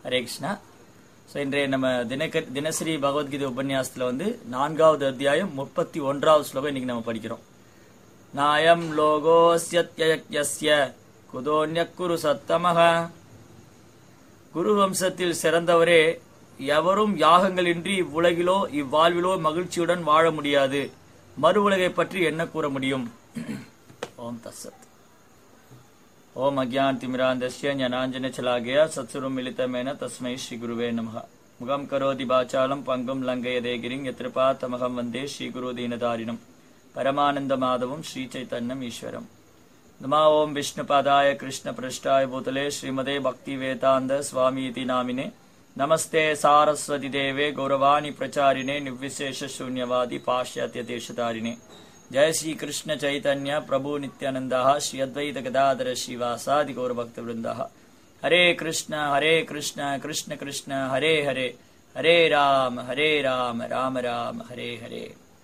Hare Krishna so இன்றைய நம்ம தினக தினசரி பகவத்கீதை உபன்யாசத்தில் வந்து நான்காவது அத்தியாயம் முப்பத்தி ஒன்றாவது ஸ்லோகம் இன்னைக்கு நம்ம படிக்கிறோம் நாயம் லோகோஸ்யத்யஸ்ய குதோன்யக்குரு சத்தமக குரு வம்சத்தில் சிறந்தவரே எவரும் யாகங்களின்றி இவ்வுலகிலோ இவ்வாழ்விலோ மகிழ்ச்சியுடன் வாழ முடியாது மறு உலகை பற்றி என்ன கூற முடியும் ஓம் தசத் ஓம் அஜான் திமிராந்தஸ்ய ஞானாஞ்சன சலாகிய சத்சுரம் மிலிதமேன தஸ்மை ஸ்ரீ குருவே நமः முகம் கரோதி பாச்சாலம் பங்கும் லங்கயதே கிரிங் எத்திருப்பா தமகம் வந்தே ஸ்ரீ குரு தீனதாரிணம் பரமானந்த மாதவம் ஸ்ரீ சைத்தன்யம் ஈஸ்வரம் नमः ओम विष्णुपादाय कृष्ण पृष्ठाय भूतले श्रीमदे भक्ति वेदांत स्वामी इति नामिने नमस्ते सारस्वती देवे गौरवाणी प्रचारिणे निर्विशेष शून्यवादी पाश्चात्य देशधारिणे जय श्री कृष्ण चैतन्य प्रभु नित्यानंद श्री अद्वैत गदाधर श्रीवासादि गौरभक्त वृंद हरे कृष्ण हरे कृष्ण कृष्ण कृष्ण हरे हरे हरे राम हरे राम राम राम हरे हरे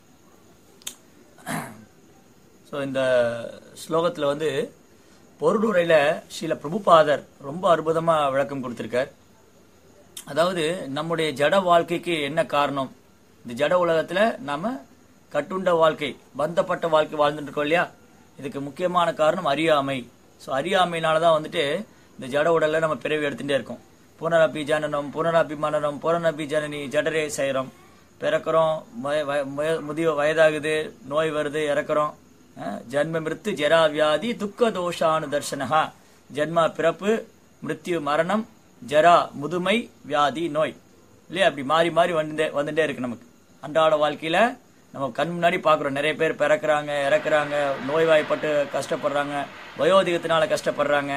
ஸோ இந்த ஸ்லோகத்தில் வந்து பொருளுரையில் ஸ்ரீல பிரபுபாதர் ரொம்ப அற்புதமாக விளக்கம் கொடுத்துருக்கார் அதாவது நம்முடைய ஜட வாழ்க்கைக்கு என்ன காரணம் இந்த ஜட உலகத்தில் நாம கட்டுண்ட வாழ்க்கை பந்தப்பட்ட வாழ்க்கை வாழ்ந்துட்டு இருக்கோம் இல்லையா இதுக்கு முக்கியமான காரணம் அறியாமை ஸோ அறியாமையினால தான் வந்துட்டு இந்த ஜட உடல்ல நம்ம பிறவி எடுத்துட்டே இருக்கோம் புனரபி ஜனனம் புனரபி மனனம் புனரபி ஜனனி ஜடரே செய்கிறோம் பிறக்கிறோம் வய- வய- வய- முதிய வயதாகுது நோய் வருது இறக்குறோம் அஹ், ஜன்ம மிருத்து ஜரா வியாதி துக்க தோஷானு தர்சனஹா ஜன்ம பிறப்பு மிருத்யு மரணம் ஜரா முதுமை வியாதி நோய் இல்லையா அப்படி மாறி மாறி வந்துட்டே வந்துட்டே இருக்கு நமக்கு அன்றாட வாழ்க்கையில நம்ம கண் முன்னாடி பாக்குறோம் நிறைய பேர் பிறக்குறாங்க இறக்குறாங்க நோய்வாய்ப்பட்டு கஷ்டப்படுறாங்க வயோதிகத்தினால கஷ்டப்படுறாங்க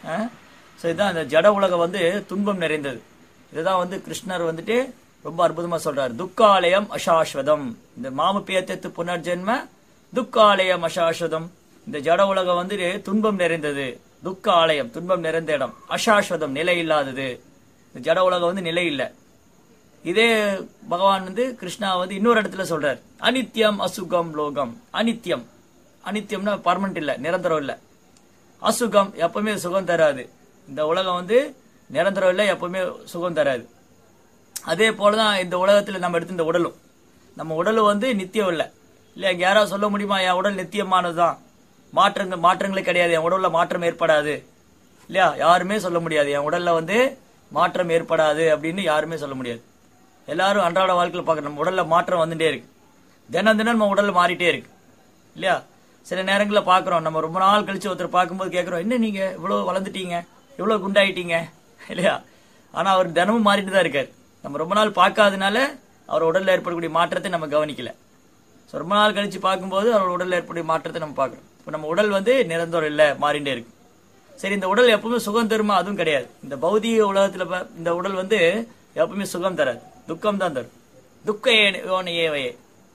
ஸோ இதுதான் இந்த ஜட உலகம் வந்து துன்பம் நிறைந்தது இதுதான் வந்து கிருஷ்ணர் வந்துட்டு ரொம்ப அற்புதமா சொல்றாரு துக்காலயம் அசாஸ்வதம் இந்த மாமு பேத்தத்து புனர்ஜென்ம துக்காலயம் அசாஸ்வதம் இந்த ஜட உலகம் வந்து துன்பம் நிறைந்தது துக்க ஆலயம் துன்பம் நிறைந்த இடம் அசாஸ்வதம் நிலை இல்லாதது இந்த ஜட உலகம் வந்து நிலை இல்லை இதே பகவான் வந்து கிருஷ்ணா வந்து இன்னொரு இடத்துல சொல்றார் அனித்யம் அசுகம் லோகம் அனித்யம் அனித்யம்னா பர்மனன்ட் இல்ல நிரந்தரம் இல்ல அசுகம் எப்பவுமே சுகம் தராது இந்த உலகம் வந்து நிரந்தரம் இல்ல எப்பவுமே சுகம் தராது அதே போலதான் இந்த உலகத்துல நம்ம எடுத்த இந்த உடலும் நம்ம உடலும் வந்து நித்தியம் இல்ல இல்ல இங்க யாராவது சொல்ல முடியுமா என் உடல் நித்தியமானதுதான் மாற்றங்கள் மாற்றங்களே கிடையாது என் உடல்ல மாற்றம் ஏற்படாது இல்லையா யாருமே சொல்ல முடியாது என் உடல்ல வந்து மாற்றம் ஏற்படாது அப்படின்னு யாருமே சொல்ல முடியாது எல்லாரும் அன்றாட வாழ்க்கையில் பார்க்கணும் நம்ம உடல்ல மாற்றம் வந்துட்டே இருக்கு தினம் தினம் நம்ம உடல்ல மாறிட்டே இருக்கு இல்லையா சில நேரங்களில் பார்க்குறோம் நம்ம ரொம்ப நாள் கழிச்சு ஒருத்தர் பார்க்கும்போது கேட்குறோம் என்ன நீங்க இவ்வளோ வளர்ந்துட்டீங்க இவ்வளோ குண்டாயிட்டீங்க இல்லையா ஆனா அவர் தினமும் மாறிட்டு தான் இருக்காரு நம்ம ரொம்ப நாள் பார்க்காதனால அவர் உடல்ல ஏற்படக்கூடிய மாற்றத்தை நம்ம கவனிக்கல ஸோ ரொம்ப நாள் கழிச்சு பார்க்கும்போது அவர் உடல்ல ஏற்படக்கூடிய மாற்றத்தை நம்ம பார்க்குறோம் இப்போ நம்ம உடல் வந்து நிரந்தரம் இல்லை மாறிண்டே இருக்கு சரி இந்த உடல் எப்பவுமே சுகம் தருமா அதுவும் கிடையாது இந்த பௌதிக உலகத்துல ப- இந்த உடல் வந்து எப்பவுமே சுகம் தராது துக்கம் தான் தரும் துக்க யோனையேவையே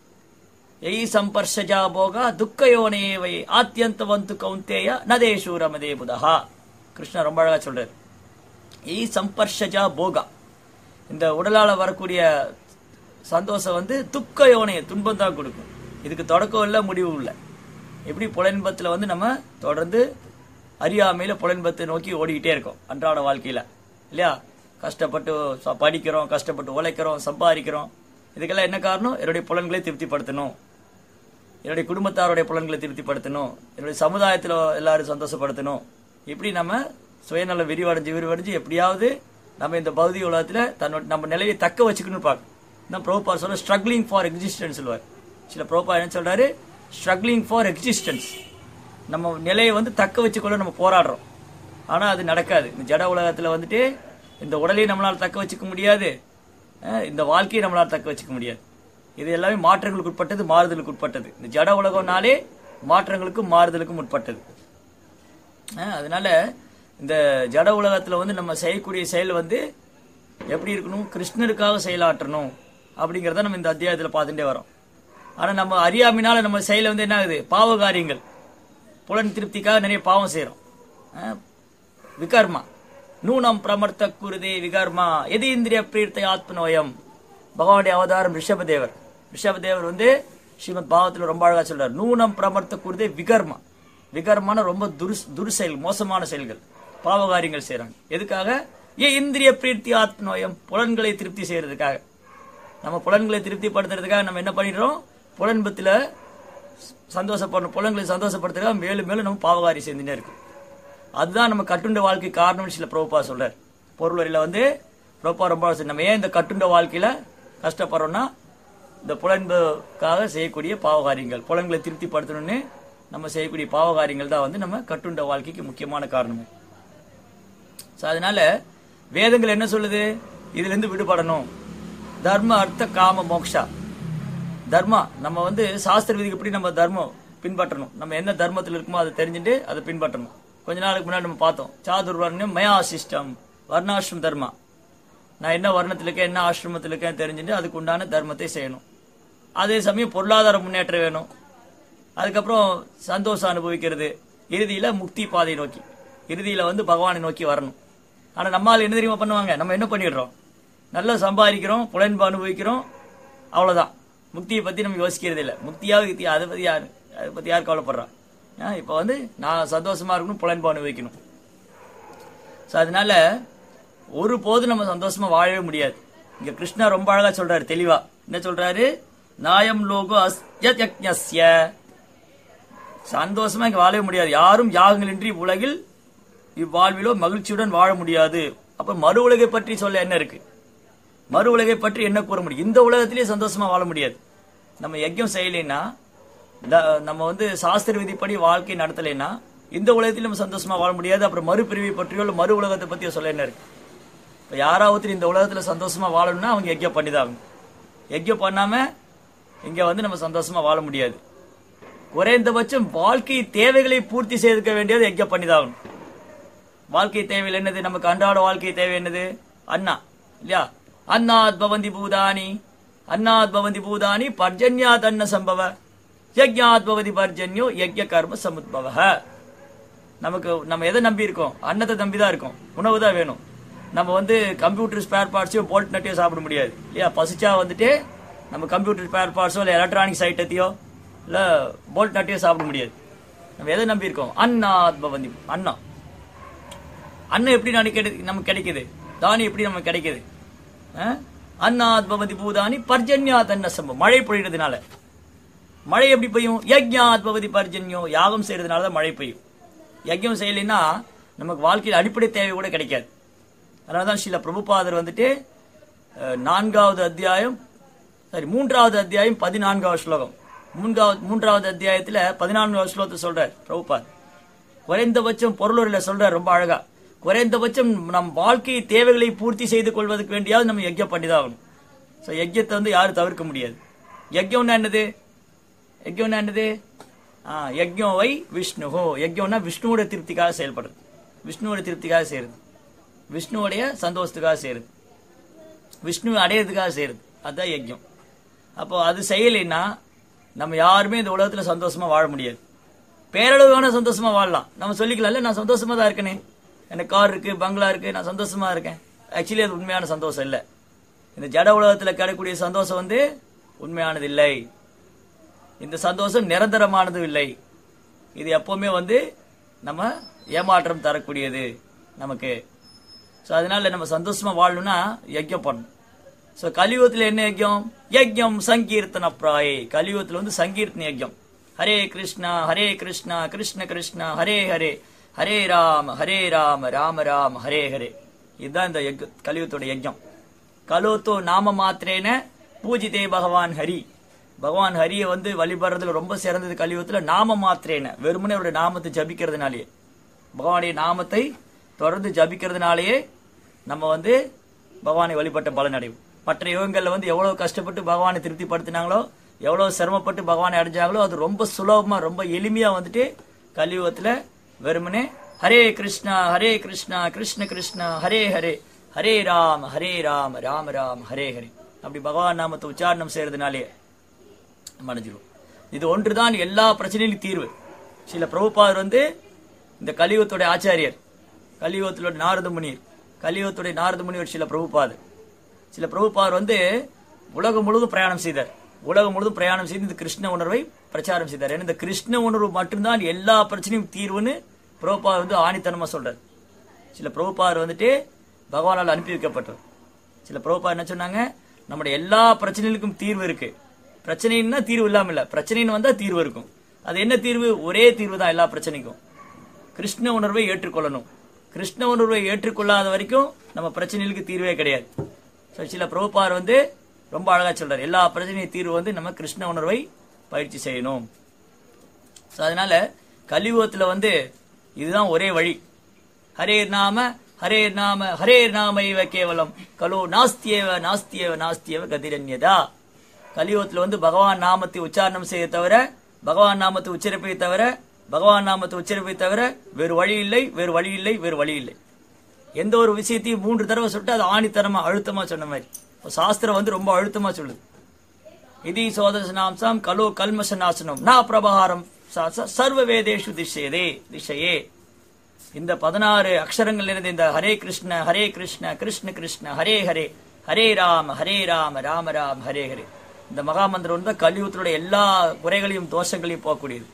எய் சம்பர்ஷஜா போக துக்க யோனையேவையே ஆத்தியந்தவந்து கௌந்தேய நதேஷு ரமதே புதஹா கிருஷ்ணர் ரொம்ப அழகா சொல்றாரு எய் சம்பர்ஷஜா போகா இந்த உடலால வரக்கூடிய சந்தோஷம் வந்து துக்க யோனைய துன்பம் தான் கொடுக்கும் இதுக்கு தொடக்கம் இல்லை முடிவும் இல்லை எப்படி புலன்பத்துல வந்து நம்ம தொடர்ந்து அறியாமையில புலன்பத்தை நோக்கி ஓடிக்கிட்டே இருக்கோம் அன்றாட வாழ்க்கையில இல்லையா கஷ்டப்பட்டு ச- படிக்கிறோம் கஷ்டப்பட்டு உழைக்கிறோம் சம்பாதிக்கிறோம் இதுக்கெல்லாம் என்ன காரணம் என்னுடைய புலன்களை திருப்திப்படுத்தணும் என்னுடைய குடும்பத்தாருடைய புலன்களை திருப்திப்படுத்தணும் என்னுடைய சமுதாயத்தில் எல்லாரும் சந்தோஷப்படுத்தணும் இப்படி நம்ம சுயநல விரிவடைஞ்சு விரிவடைஞ்சு எப்படியாவது நம்ம இந்த பௌதிக உலகத்துல தன்னோட நம்ம நிலையை தக்க வச்சுக்கணும்னு பார்க்கணும் தான் பிரபுபா சொல்ற ஸ்ட்ரகிளிங் ஃபார் எக்ஸிஸ்டன்ஸ் சொல்லுவார் சில பிரபுபா என்ன சொல்றாரு ஸ்ட்ரகிளிங் ஃபார் எக்ஸிஸ்டன்ஸ் நம்ம நிலையை வந்து தக்க வச்சுக்கொள்ள நம்ம போராடுறோம் ஆனா அது நடக்காது இந்த ஜட உலகத்துல வந்துட்டு இந்த உடலையும் நம்மளால தக்க வச்சுக்க முடியாது அஹ் இந்த வாழ்க்கையை நம்மளால தக்க வச்சுக்க முடியாது இது எல்லாமே மாற்றங்களுக்கு உட்பட்டது மாறுதலுக்கு உட்பட்டது இந்த ஜட உலகம்னாலே மாற்றங்களுக்கும் மாறுதலுக்கும் உட்பட்டது அஹ் அதனால இந்த ஜட உலகத்துல வந்து நம்ம செய்யக்கூடிய செயல் வந்து எப்படி இருக்கணும் கிருஷ்ணருக்காக செயலாற்றணும் அப்படிங்கறத நம்ம இந்த அத்தியாயத்துல பார்த்துட்டே வரோம் ஆனா நம்ம அறியாமைனால நம்ம செயல வந்து என்ன ஆகுது பாவ காரியங்கள் புலன் திருப்திக்காக நிறைய பாவம் செய்யறோம் அஹ் விகர்மா நூனம் பிரமர்த்த குருதே விகர்மா எது இந்திரிய பிரீர்த்த ஆத்மநோயம் பகவானுடைய அவதாரம் ரிஷபதேவர் ரிஷபதேவர் வந்து ஸ்ரீமத் பாவத்துல ரொம்ப அழகா சொல்றார் நூனம் பிரமர்த்த குருதே விகர்மா விகர்மான ரொம்ப துரு துரு செயல் மோசமான செயல்கள் பாவகாரியங்கள் செய்றாங்க எதுக்காக ஏன் இந்திரிய பிரீத்தி ஆத்மநோயம் புலன்களை திருப்தி செய்யறதுக்காக நம்ம புலன்களை திருப்திப்படுத்துறதுக்காக நம்ம என்ன பண்ணிடுறோம் புலன்பத்துல சந்தோஷப்படணும் புலன்களை சந்தோஷப்படுத்துறதுக்காக மேலும் மேலும் நம்ம பாவகாரி செஞ்சுட்டே இருக்கும் அதுதான் நம்ம கட்டுண்ட வாழ்க்கை காரணம்னு சில பிரபுப்பா சொல்றார் பொருள் வரியில வந்து பிரபுப்பா ரொம்ப அவசியம். நம்ம ஏன் இந்த கட்டுண்ட வாழ்க்கையில கஷ்டப்படுறோம்னா இந்த புலன்புக்காக செய்யக்கூடிய பாவகாரியங்கள் புலன்களை திருப்திப்படுத்தணும்னு நம்ம செய்யக்கூடிய பாவகாரியங்கள் தான் வந்து நம்ம கட்டுண்ட வாழ்க்கைக்கு முக்கியமான காரணம் ஸோ அதனால வேதங்கள் என்ன சொல்லுது இதுல இருந்து விடுபடணும் தர்ம அர்த்த காம மோக்ஷா தர்மா நம்ம வந்து சாஸ்திர விதிக்கு நம்ம தர்மம் பின்பற்றணும் நம்ம என்ன தர்மத்தில் இருக்குமோ அதை தெரிஞ்சுட்டு அதை பின்பற்றணும் கொஞ்ச நாளுக்கு முன்னாடி நம்ம பார்த்தோம் சாதுர்வர்ணம் மயா சிஸ்டம் வர்ணாசிரம் தர்மா நான் என்ன வர்ணத்தில் இருக்கேன் என்ன ஆசிரமத்தில் இருக்கேன் தெரிஞ்சுட்டு அதுக்கு உண்டான தர்மத்தை செய்யணும் அதே சமயம் பொருளாதார முன்னேற்றம் வேணும் அதுக்கப்புறம் சந்தோஷம் அனுபவிக்கிறது இறுதியில முக்தி பாதை நோக்கி இறுதியில வந்து பகவானை நோக்கி வரணும் ஆனா நம்மால் என்ன தெரியுமா பண்ணுவாங்க நம்ம என்ன பண்ணிடுறோம் நல்லா சம்பாதிக்கிறோம் புலன்பு அனுபவிக்கிறோம் அவ்வளவுதான் முக்தியை பத்தி நம்ம யோசிக்கிறது இல்ல முக்தியாக கித்தியா அதை பத்தி யாரு அதை பத்தி யார் கவலைப்படுறா ஆ, இப்ப வந்து நான் சந்தோஷமா இருக்கணும் புலன்பு அனுபவிக்கணும் ஸோ அதனால ஒரு போது நம்ம சந்தோஷமா வாழவே முடியாது இங்க கிருஷ்ணா ரொம்ப அழகா சொல்றாரு தெளிவா என்ன சொல்றாரு நாயம் லோகோ அஸ்ய சந்தோஷமா இங்க வாழவே முடியாது யாரும் யாகங்களின்றி உலகில் இவ்வாழ்விலோ மகிழ்ச்சியுடன் வாழ முடியாது அப்ப மறு உலகை பற்றி சொல்ல என்ன இருக்கு மறு உலகை பற்றி என்ன கூற முடியும் இந்த உலகத்திலேயே சந்தோஷமா வாழ முடியாது நம்ம யஜ்யம் செய்யலைன்னா த- நம்ம வந்து சாஸ்திர விதிப்படி வாழ்க்கை நடத்தலைன்னா இந்த உலகத்திலும் நம்ம சந்தோஷமா வாழ முடியாது அப்புறம் மறுபிரிவை பற்றியோ இல்ல மறு உலகத்தை பத்தியோ சொல்ல என்ன இருக்கு இப்ப யாராவது இந்த உலகத்துல சந்தோஷமா வாழணும்னா அவங்க யஜ்யம் பண்ணிதான் ஆகணும் யஜ்யம் பண்ணாம இங்க வந்து நம்ம சந்தோஷமா வாழ முடியாது குறைந்தபட்சம் வாழ்க்கை தேவைகளை பூர்த்தி செய்திருக்க வேண்டியது யஜ்யம் பண்ணிதாகணும் வாழ்க்கை தேவையில் என்னது நமக்கு அன்றாட வாழ்க்கை தேவை என்னது அண்ணா இல்லையா அன்னாத் பவந்தி பூதானி அன்னாத் பவந்தி பூதானி பர்ஜன்யாத் அன்ன சம்பவ யஜ்ஞாத் பவதி பர்ஜன்யோ யஜ்ய கர்ம சமுத்பவ நமக்கு நம்ம எதை நம்பி இருக்கோம் அன்னத்தை நம்பி தான் இருக்கோம் உணவு தான் வேணும் நம்ம வந்து கம்ப்யூட்டர் ஸ்பேர் பார்ட்ஸையும் போல்ட் நட்டையும் சாப்பிட முடியாது இல்லையா பசிச்சா வந்துட்டு நம்ம கம்ப்யூட்டர் ஸ்பேர் பார்ட்ஸோ இல்லை எலக்ட்ரானிக்ஸ் ஐட்டத்தையோ இல்லை போல்ட் நட்டையோ சாப்பிட முடியாது நம்ம எதை நம்பி இருக்கோம் அன்னாத் பவந்தி அன்னம் அன்னம் எப்படி நமக்கு கிடை- நமக்கு கிடைக்குது தானி எப்படி நமக்கு கிடைக்குது அஹ்? அன்னாத் பவதி பூதானி பர்ஜன்யாத் அன்ன சம்பவம் மழை பொழியறதுனால மழை எப்படி பெய்யும் யஜ்ஞாத் பவதி பர்ஜன்யோ யாகம் செய்யறதுனால தான் மழை பெய்யும் யஜ்யம் செய்யலைன்னா நமக்கு வாழ்க்கையில் அடிப்படை தேவை கூட கிடைக்காது அதனாலதான் ஸ்ரீல பிரபுபாதர் வந்துட்டு அஹ், நான்காவது அத்தியாயம் சாரி மூன்றாவது அத்தியாயம் பதினான்காவது ஸ்லோகம் மூன்றாவது மூன்றாவது அத்தியாயத்துல பதினான்காவது ஸ்லோகத்தை சொல்றார் பிரபுபாத் குறைந்தபட்சம் பொருளுரையில சொல்றார் ரொம்ப அழகா குறைந்தபட்சம் நம் வாழ்க்கை தேவைகளை பூர்த்தி செய்து கொள்வதற்கு வேண்டியாவது நம்ம யஜ்யம் பண்ணிதான் ஆகணும் ஸோ யஜ்யத்தை வந்து யாரும் தவிர்க்க முடியாது யஜ்யம்னா என்னது யஜ்யம்னா என்னது ஆ யஜ்யம் வை விஷ்ணுஹோ யஜ்யம்னா விஷ்ணுவோட திருப்திக்காக செயல்படுறது விஷ்ணுவோட திருப்திக்காக செய்யறது விஷ்ணுவோடைய சந்தோஷத்துக்காக செய்யறது விஷ்ணுவை அடையிறதுக்காக செய்யறது அதுதான் யஜ்யம் அப்போ அது செய்யலைன்னா நம்ம யாருமே இந்த உலகத்துல சந்தோஷமா வாழ முடியாது பேரளவு வேணா சந்தோஷமா வாழலாம் நம்ம சொல்லிக்கலாம்ல நான் சந்தோஷமா தான் இருக்கனே எனக்கு கார் இருக்கு பங்களா இருக்கு நான் சந்தோஷமா இருக்கேன் ஆக்சுவலி அது உண்மையான சந்தோஷம் இல்ல இந்த ஜட உலகத்துல கிடைக்கக்கூடிய சந்தோஷம் வந்து உண்மையானது இல்லை இந்த சந்தோஷம் நிரந்தரமானது இல்லை இது எப்பவுமே வந்து நம்ம ஏமாற்றம் தரக்கூடியது நமக்கு ஸோ அதனால நம்ம சந்தோஷமா வாழணும்னா யஜ்யம் பண்ணணும் ஸோ கலியுகத்தில் என்ன யஜ்யம் யஜ்யம் சங்கீர்த்தன பிராயே கலியுகத்தில் வந்து சங்கீர்த்தன யஜ்யம் ஹரே கிருஷ்ணா ஹரே கிருஷ்ணா கிருஷ்ண கிருஷ்ணா ஹரே ஹரே ஹரே ராம ஹரே ராம ராம ராம ஹரே ஹரே இதுதான் இந்த யஜ் கலியுகத்தோட யஜ்யம் கலோத்தோ நாம மாத்திரேன பூஜிதே பகவான் ஹரி பகவான் ஹரியை வந்து வழிபடுறதுல ரொம்ப சிறந்தது கலியுகத்துல நாம மாத்திரேன வெறுமனே அவருடைய நாமத்தை ஜபிக்கிறதுனாலேயே பகவானுடைய நாமத்தை தொடர்ந்து ஜபிக்கிறதுனாலேயே நம்ம வந்து பகவானை வழிபட்ட பலன் அடைவோம் மற்ற யுகங்கள்ல வந்து எவ்வளவு கஷ்டப்பட்டு பகவானை திருப்திப்படுத்தினாங்களோ எவ்வளவு சிரமப்பட்டு பகவானை அடைஞ்சாங்களோ அது ரொம்ப சுலபமா ரொம்ப எளிமையா வந்துட்டு கலியுகத்துல வெறுமனே ஹரே கிருஷ்ணா ஹரே கிருஷ்ணா கிருஷ்ண கிருஷ்ணா ஹரே ஹரே ஹரே ராம ஹரே ராம ராம ராம ஹரே ஹரே அப்படி பகவான் நாமத்தை உச்சாரணம் செய்யறதுனாலே நம்ம அடைஞ்சிருவோம் இது ஒன்றுதான் எல்லா பிரச்சனையிலும் தீர்வு சில பிரபுபாதர் வந்து இந்த கலியுகத்துடைய ஆச்சாரியர் கலியுகத்திலுடைய நாரத முனிவர் கலியுகத்துடைய நாரத முனிவர் சில பிரபுபாதர் சில பிரபுபாதர் வந்து உலகம் முழுவதும் பிரயாணம் செய்தார் உலகம் முழுவதும் பிரயாணம் செய்து இந்த கிருஷ்ண உணர்வை பிரச்சாரம் செய்தார் ஏன்னா இந்த கிருஷ்ண உணர்வு மட்டும்தான் எல்லா பிரச்சனையும் தீர்வுன்னு பிரபுபாதர் வந்து ஆணித்தனமா சொல்றார் சில பிரபுபாதர் வந்துட்டு பகவானால் அனுப்பி வைக்கப்பட்டவர் சில பிரபுபா என்ன சொன்னாங்க நம்முடைய எல்லா பிரச்சனைகளுக்கும் தீர்வு இருக்கு பிரச்சனைன்னா தீர்வு இல்லாம இல்ல பிரச்சனைன்னு வந்தா தீர்வு இருக்கும் அது என்ன தீர்வு ஒரே தீர்வு தான் எல்லா பிரச்சனைக்கும் கிருஷ்ண உணர்வை ஏற்றுக்கொள்ளணும் கிருஷ்ண உணர்வை ஏற்றுக்கொள்ளாத வரைக்கும் நம்ம பிரச்சனைகளுக்கு தீர்வே கிடையாது So, சில பிரபுபார் வந்து ரொம்ப அழகா சொல்றாரு எல்லா பிரச்சனையும் தீர்வு வந்து நம்ம கிருஷ்ண உணர்வை பயிற்சி செய்யணும் So, அதனால கலியுகத்துல வந்து இதுதான் ஒரே வழி ஹரே நாம ஹரே நாம ஹரே நாம இவ கேவலம் கலோ நாஸ்தியேவ நாஸ்தியேவ நாஸ்தியேவ கதிரன்யதா கலியுகத்துல வந்து பகவான் நாமத்தை உச்சாரணம் செய்ய தவிர பகவான் நாமத்தை உச்சரிப்பை தவிர பகவான் நாமத்தை உச்சரிப்பை தவிர வேறு வழி இல்லை வேறு வழி இல்லை வேறு வழி இல்லை எந்த ஒரு விஷயத்தையும் மூன்று தடவை சொல்லிட்டு அது ஆணித்தரமா அழுத்தமா சொன்ன மாதிரி இப்ப சாஸ்திரம் வந்து ரொம்ப அழுத்தமா சொல்லுது இதி சோதசனாம்சம் கலோ கல்மச நாசனம் நா பிரபகாரம் ச- ச- சர்வ வேதேஷு திஷயதே திஷையே இந்த பதினாறு அக்ஷரங்கள் நிறைந்த இந்த ஹரே கிருஷ்ண ஹரே கிருஷ்ண கிருஷ்ண கிருஷ்ண ஹரே ஹரே ஹரே ராம ஹரே ராம ராம ராம ஹரே ஹரே இந்த மகாமந்திரம் வந்து கலியுகத்தினுடைய எல்லா குறைகளையும் தோஷங்களையும் போகக்கூடியது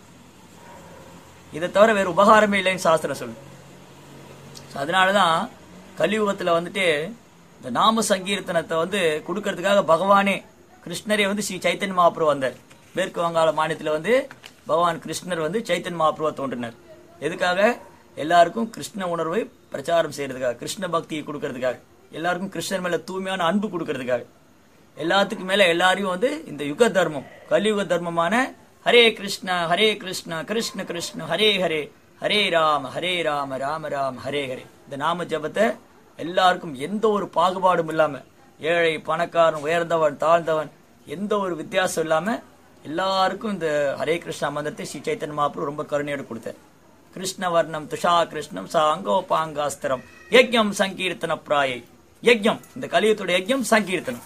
இதை தவிர வேறு உபகாரமே இல்லைன்னு சாஸ்திரம் சொல்லு So, அதனாலதான் கலியுகத்துல வந்துட்டு இந்த நாம சங்கீர்த்தனத்தை வந்து கொடுக்கறதுக்காக பகவானே கிருஷ்ணரே வந்து ஸ்ரீ சைத்தன்ய மகாபுரு வந்தார் மேற்கு வங்காள மாநிலத்துல வந்து பகவான் கிருஷ்ணர் வந்து சைத்தன்ய மகாபுருவா தோன்றினார் எதுக்காக எல்லாருக்கும் கிருஷ்ண உணர்வை பிரச்சாரம் செய்யறதுக்காக கிருஷ்ண பக்தியை கொடுக்கறதுக்காக எல்லாருக்கும் கிருஷ்ணர் மேல தூய்மையான அன்பு கொடுக்கறதுக்காக எல்லாத்துக்கும் மேல எல்லாரையும் வந்து இந்த யுக தர்மம் கலியுக தர்மமான ஹரே கிருஷ்ணா ஹரே கிருஷ்ணா கிருஷ்ண கிருஷ்ண ஹரே ஹரே ஹரே ராம ஹரே ராம ராம ராம ஹரே ஹரே இந்த நாம ஜபத்தை எல்லாருக்கும் எந்த ஒரு பாகுபாடும் இல்லாம ஏழை பணக்காரன் உயர்ந்தவன் தாழ்ந்தவன் எந்த ஒரு வித்தியாசம் இல்லாம எல்லாருக்கும் இந்த ஹரே கிருஷ்ணா மந்திரத்தை ஸ்ரீ சைத்தன்ய மகாபுரு ரொம்ப கருணையோடு கொடுத்தார் கிருஷ்ணவர்ணம் துஷா கிருஷ்ணம் சா அங்கோபாங்காஸ்திரம் யஜ்யம் சங்கீர்த்தன பிராயை யஜ்யம் இந்த கலியுகத்துடைய யஜ்யம் சங்கீர்த்தனம்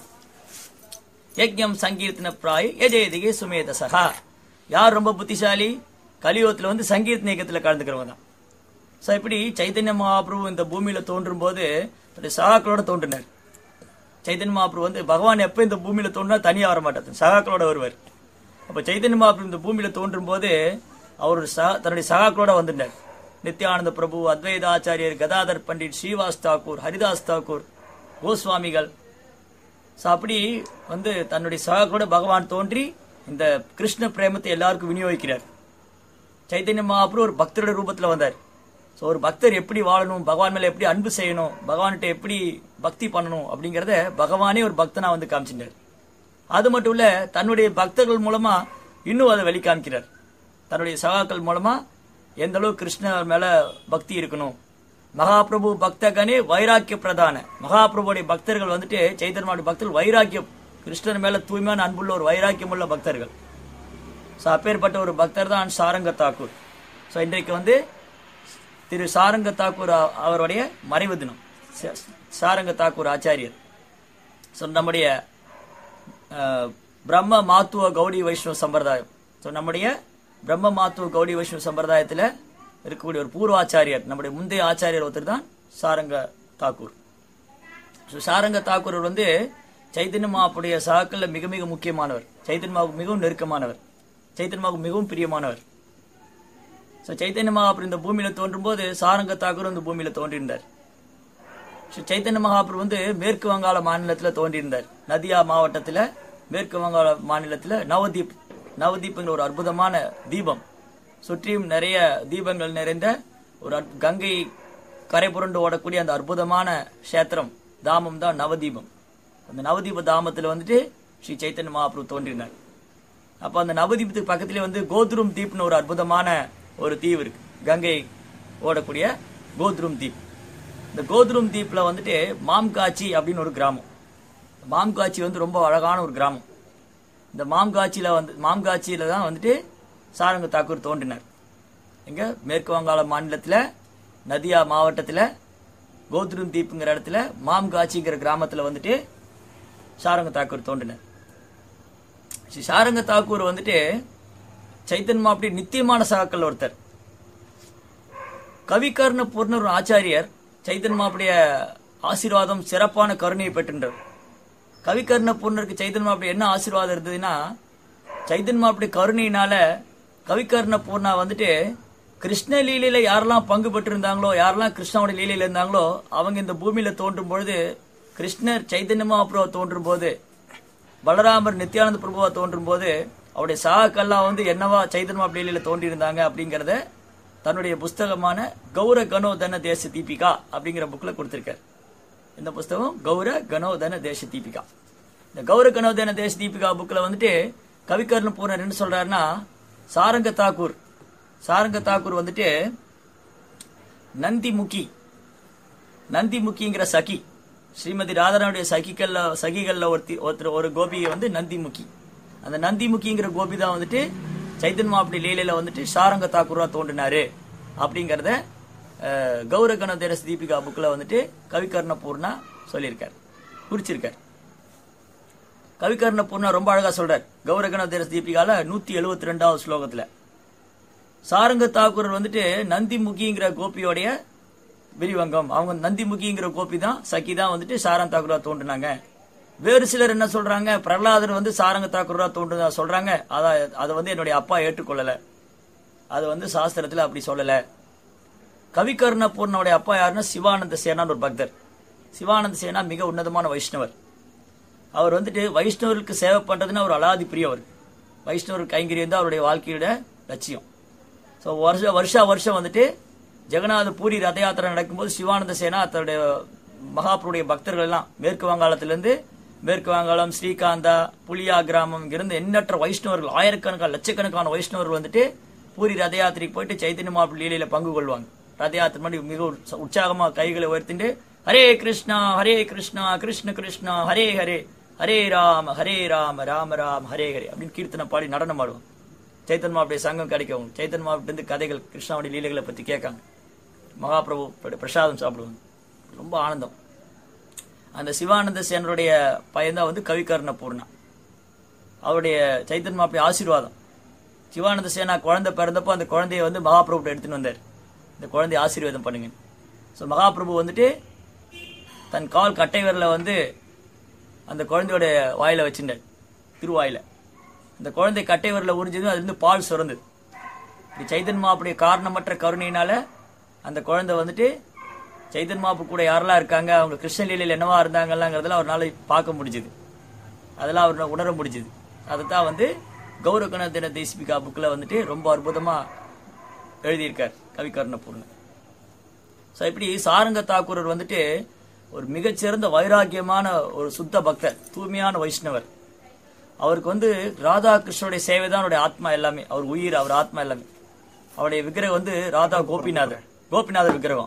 யஜ்யம் சங்கீர்த்தன பிராய் எஜயதிகே சுமேதசகா யார் ரொம்ப புத்திசாலி கலியுகத்துல வந்து சங்கீர்த்தன இயக்கத்துல கலந்துக்கிறவங்க தான் சோ இப்படி சைத்தன்ய மகாபிரபு இந்த பூமியில தோன்றும் போது தன்னுடைய சகாக்களோட தோன்றினார் சைத்தன்ய மகாபிரபு வந்து பகவான் எப்ப இந்த பூமியில தோன்றினா தனியா வர மாட்டார் சகாக்களோட வருவார் அப்ப சைத்தன்ய மகாபிரபு இந்த பூமியில தோன்றும் போது அவர் சகா- தன்னுடைய சகாக்களோட வந்துட்டார் நித்யானந்த பிரபு அத்வைத ஆச்சாரியர் கதாதர் பண்டிட் ஸ்ரீவாஸ் தாக்கூர் ஹரிதாஸ் தாக்கூர் கோஸ்வாமிகள் So, அப்படி வந்து தன்னுடைய சகாக்களோட பகவான் தோன்றி இந்த கிருஷ்ண பிரேமத்தை எல்லாருக்கும் விநியோகிக்கிறார் சைத்தன்ய மகாபுரு ஒரு பக்தரோட ரூபத்துல வந்தார் சோ ஒரு பக்தர் எப்படி வாழணும் பகவான் மேல எப்படி அன்பு செய்யணும் பகவான்கிட்ட எப்படி பக்தி பண்ணணும் அப்படிங்கறத பகவானே ஒரு பக்தனா வந்து காமிச்சிட்டார் அது மட்டும் இல்ல தன்னுடைய பக்தர்கள் மூலமா இன்னும் அதை வெளி காமிக்கிறார் தன்னுடைய சகாக்கள் மூலமா எந்த அளவுக்கு கிருஷ்ணர் மேல பக்தி இருக்கணும் மகாபிரபு பக்தகனே வைராக்கிய பிரதான மகாபிரபுடைய பக்தர்கள் வந்துட்டு சைத்தன்மாவுடைய பக்தர்கள் வைராக்கியம் கிருஷ்ணர் மேல தூய்மையான அன்புள்ள ஒரு வைராக்கியம் உள்ள பக்தர்கள் ஸோ அப்பேற்பட்ட ஒரு பக்தர் தான் சாரங்க தாக்கூர் ஸோ இன்றைக்கு வந்து திரு சாரங்க தாக்கூர் அ- அவருடைய மறைவு தினம் ச- சாரங்க தாக்கூர் ஆச்சாரியர் ஸோ நம்முடைய அஹ், பிரம்ம மாத்துவ கௌடி வைஷ்ணவ சம்பிரதாயம் ஸோ நம்முடைய பிரம்ம மாத்துவ கௌடி வைஷ்ணவ சம்பிரதாயத்தில் இருக்கக்கூடிய ஒரு பூர்வாச்சாரியர் நம்முடைய முந்தைய ஆச்சாரியர் ஒருத்தர் தான் சாரங்க தாக்கூர் ஸோ சாரங்க தாக்கூர் வந்து சைத்தன்ய மகாப்புடைய சகாக்கள்ல மிக மிக முக்கியமானவர் சைத்தன்ய மகாவுக்கு மிகவும் நெருக்கமானவர் சைத்தன்ய மகாவுக்கு மிகவும் பிரியமானவர் ஸோ சைத்தன்ய மகாபுரம் இந்த பூமியில தோன்றும் போது சாரங்க தாக்கூர் இந்த பூமியில தோன்றியிருந்தார் ஸ்ரீ சைத்தன்ய மகாபுரம் வந்து மேற்கு வங்காள மாநிலத்துல தோன்றியிருந்தார் நதியா மாவட்டத்துல மேற்கு வங்காள மாநிலத்துல நவதீப் நவதீப்ங்கிற ஒரு அற்புதமான தீபம் சுற்றியும் நிறைய தீபங்கள் நிறைந்த ஒரு அற்ப- கங்கை கரை புரண்டு ஓடக்கூடிய அந்த அற்புதமான க்ஷேத்திரம் தாமம் தான் நவதீபம் அந்த நவதீப தாமத்துல வந்துட்டு ஸ்ரீ சைத்தன்ய மகாபுரு தோன்றினார் அப்ப அந்த நவதீபத்துக்கு பக்கத்திலே வந்து கோத்ரும் தீப்னு ஒரு அற்புதமான ஒரு தீவு இருக்கு கங்கை ஓடக்கூடிய கோத்ரும் தீப் இந்த கோத்ரும் தீப்ல வந்துட்டு மாம்காச்சி அப்படின்னு ஒரு கிராமம் மாம்காச்சி வந்து ரொம்ப அழகான ஒரு கிராமம் இந்த மாம்காச்சியில வந்து மாம்காச்சியில தான் வந்துட்டு சாரங்க தாக்கூர் தோன்றினார் எங்க மேற்கு வங்காள மாநிலத்துல நதியா மாவட்டத்துல கோத்ரும் தீப்புங்கிற இடத்துல மாம்காச்சிங்கிற கிராமத்துல வந்துட்டு சாரங்க தாக்கூர் தோன்றினார் ஸ்ரீ சாரங்க தாக்கூர் வந்துட்டு சைத்தன்மா அப்படி நித்தியமான சகாக்கள் ஒருத்தர் கவிகர்ண பூர்ணர் ஆச்சாரியர் சைத்தன்மாவுடைய ஆசீர்வாதம் சிறப்பான கருணையை பெற்றிருந்தார் கவிகர்ண பூர்ணருக்கு சைத்தன்மா அப்படி என்ன ஆசீர்வாதம் இருந்ததுன்னா சைத்தன்மா அப்படி கருணையினால கவிகர்ண பூர்ணா வந்துட்டு கிருஷ்ண லீலையில யாரெல்லாம் பங்கு பெற்று இருந்தாங்களோ யாரெல்லாம் கிருஷ்ணாவோட லீலையில இருந்தாங்களோ அவங்க இந்த பூமியில தோன்றும் பொழுது கிருஷ்ணர் சைதன்ய மகாபிரபு தோன்றும் போது பலராமர் நித்யானந்த பிரபுவா தோன்றும் போது அவருடைய சாகக்கெல்லாம் வந்து என்னவா சைதன்ய மகாபிரபு லீலையில தோன்றி இருந்தாங்க அப்படிங்கறத தன்னுடைய புஸ்தகமான கௌர கனோதன தேச தீபிகா அப்படிங்கிற புக்ல கொடுத்திருக்காரு இந்த புஸ்தகம் கௌர கனோதன தேச தீபிகா இந்த கௌர கனோதன தேச தீபிகா புக்ல வந்துட்டு கவிக்கர்ண பூர்ணர் என்ன சொல்றாருன்னா சாரங்க தாக்கூர் சாரங்க தாக்கூர் வந்துட்டு நந்திமுகி நந்திமுகிங்கிற சகி ஸ்ரீமதி ராதாராவுடைய சகிகள்ல சகிகள்ல ஒருத்தி ஒருத்தர் ஒரு கோபி வந்து நந்திமுகி அந்த நந்திமுகிங்கிற கோபி தான் வந்துட்டு சைத்தன் மாப்பிடி லீலையில வந்துட்டு சாரங்க தாக்கூரா தோன்றினாரு அப்படிங்கறத அஹ், கௌர கணதேரஸ் தீபிகா புக்ல வந்துட்டு கவிகர்ண பூர்ணா சொல்லியிருக்கார் குறிச்சிருக்கார் கவிகர்ண பூர்ணா ரொம்ப அழகா சொல்றார் கௌர கணதேரஸ் தீபிகால நூத்தி எழுபத்தி ரெண்டாவது ஸ்லோகத்துல சாரங்க தாக்கூர் வந்துட்டு நந்திமுகிங்கிற கோபியோடைய விரிவங்கம் அவங்க நந்திமுகிங்கிற கோபி தான் சகி தான் வந்துட்டு சாரங்க தாக்கூரா தோன்றுனாங்க வேறு சிலர் என்ன சொல்றாங்க பிரகலாதர் வந்து சாரங்க தாக்கூரா தோன்றுதா சொல்றாங்க அத அதை வந்து என்னுடைய அப்பா ஏற்றுக்கொள்ளல அது வந்து சாஸ்திரத்துல அப்படி சொல்லல கவிகர்ண பூர்ணனுடைய அப்பா யாருன்னா சிவானந்த சேனான்னு ஒரு பக்தர் சிவானந்த சேனா மிக உன்னதமான வைஷ்ணவர் அவர் வந்துட்டு வைஷ்ணவருக்கு சேவை பண்றதுன்னா ஒரு அலாதி பிரியவர் வைஷ்ணவருக்கு கைங்கரியம் தான் அவருடைய வாழ்க்கையோட லட்சியம் ஸோ வருஷ வருஷா வருஷம் வந்துட்டு ஜெகநாத பூரி ரத யாத்திரை நடக்கும்போது சிவானந்த சேனா தன்னுடைய மகாபுருடைய பக்தர்கள் எல்லாம் மேற்கு வங்காளத்திலிருந்து மேற்கு வங்காளம் ஸ்ரீகாந்தா புலியா கிராமம் இங்கிருந்து எண்ணற்ற வைஷ்ணவர்கள் ஆயிரக்கணக்கான லட்சக்கணக்கான வைஷ்ணவர்கள் வந்துட்டு பூரி ரத யாத்திரைக்கு போயிட்டு சைத்தன்ய மாப்பிள்ளை லீலையில பங்கு கொள்வாங்க ரத யாத்திரை பண்ணி மிக உற்ச- உற்சாகமா கைகளை உயர்த்திட்டு ஹரே கிருஷ்ணா ஹரே கிருஷ்ணா கிருஷ்ண கிருஷ்ணா ஹரே ஹரே ஹரே ராம ஹரே ராம ராம ராம ஹரே ஹரே அப்படின்னு கீர்த்தனை பாடி நடனம் ஆடுவாங்க சைத்தன் மாவுடைய சங்கம் கிடைக்கும் சைத்தன் மாவட்ட இருந்து கதைகள் கிருஷ்ணாவுடைய லீலைகளை பத்தி கேட்காங்க மகாபிரபு பிர- பிரசாதம் சாப்பிடுவாங்க ரொம்ப ஆனந்தம் அந்த சிவானந்த சேனருடைய பையன்தான் வந்து கவிகர்ண பூர்ணா அவருடைய சைத்தன் மாப்பிளை ஆசீர்வாதம் சிவானந்த சேனா குழந்தை பிறந்தப்போ அந்த குழந்தைய வந்து மகாபிரபு எடுத்துன்னு வந்தார் இந்த குழந்தைய ஆசீர்வாதம் பண்ணுங்க ஸோ மகாபிரபு வந்துட்டு தன் கால் கட்டை விரல வந்து அந்த குழந்தையோட வாயில வச்சிருந்தார் திருவாயில அந்த குழந்தை கட்டை விரல உறிஞ்சதும் அதுலேருந்து பால் சுரந்தது இப்படி சைதன் மாப்புடைய காரணமற்ற கருணையினால அந்த குழந்தை வந்துட்டு சைதன் மாப்பு கூட யாரெல்லாம் இருக்காங்க அவங்க கிருஷ்ணலீலையில் என்னவா இருந்தாங்கல்லாங்கிறதெல்லாம் அவரால் பார்க்க முடிஞ்சுது அதெல்லாம் அவர் உணர முடிஞ்சுது அதைத்தான் வந்து கௌரவ தின தேசிபிகா புக்கில் வந்துட்டு ரொம்ப அற்புதமா எழுதியிருக்கார் கவிகர்ண பூர்ணன் ஸோ இப்படி சாரங்க தாக்கூரர் வந்துட்டு ஒரு மிகச்சிறந்த வைராக்கியமான ஒரு சுத்த பக்தர் தூய்மையான வைஷ்ணவர் அவருக்கு வந்து ராதா கிருஷ்ணனுடைய சேவை தான் அவருடைய ஆத்மா எல்லாமே அவர் உயிர் அவர் ஆத்மா எல்லாமே அவருடைய விக்கிரகம் வந்து ராதா கோபிநாதர் கோபிநாதர் விக்கிரகம்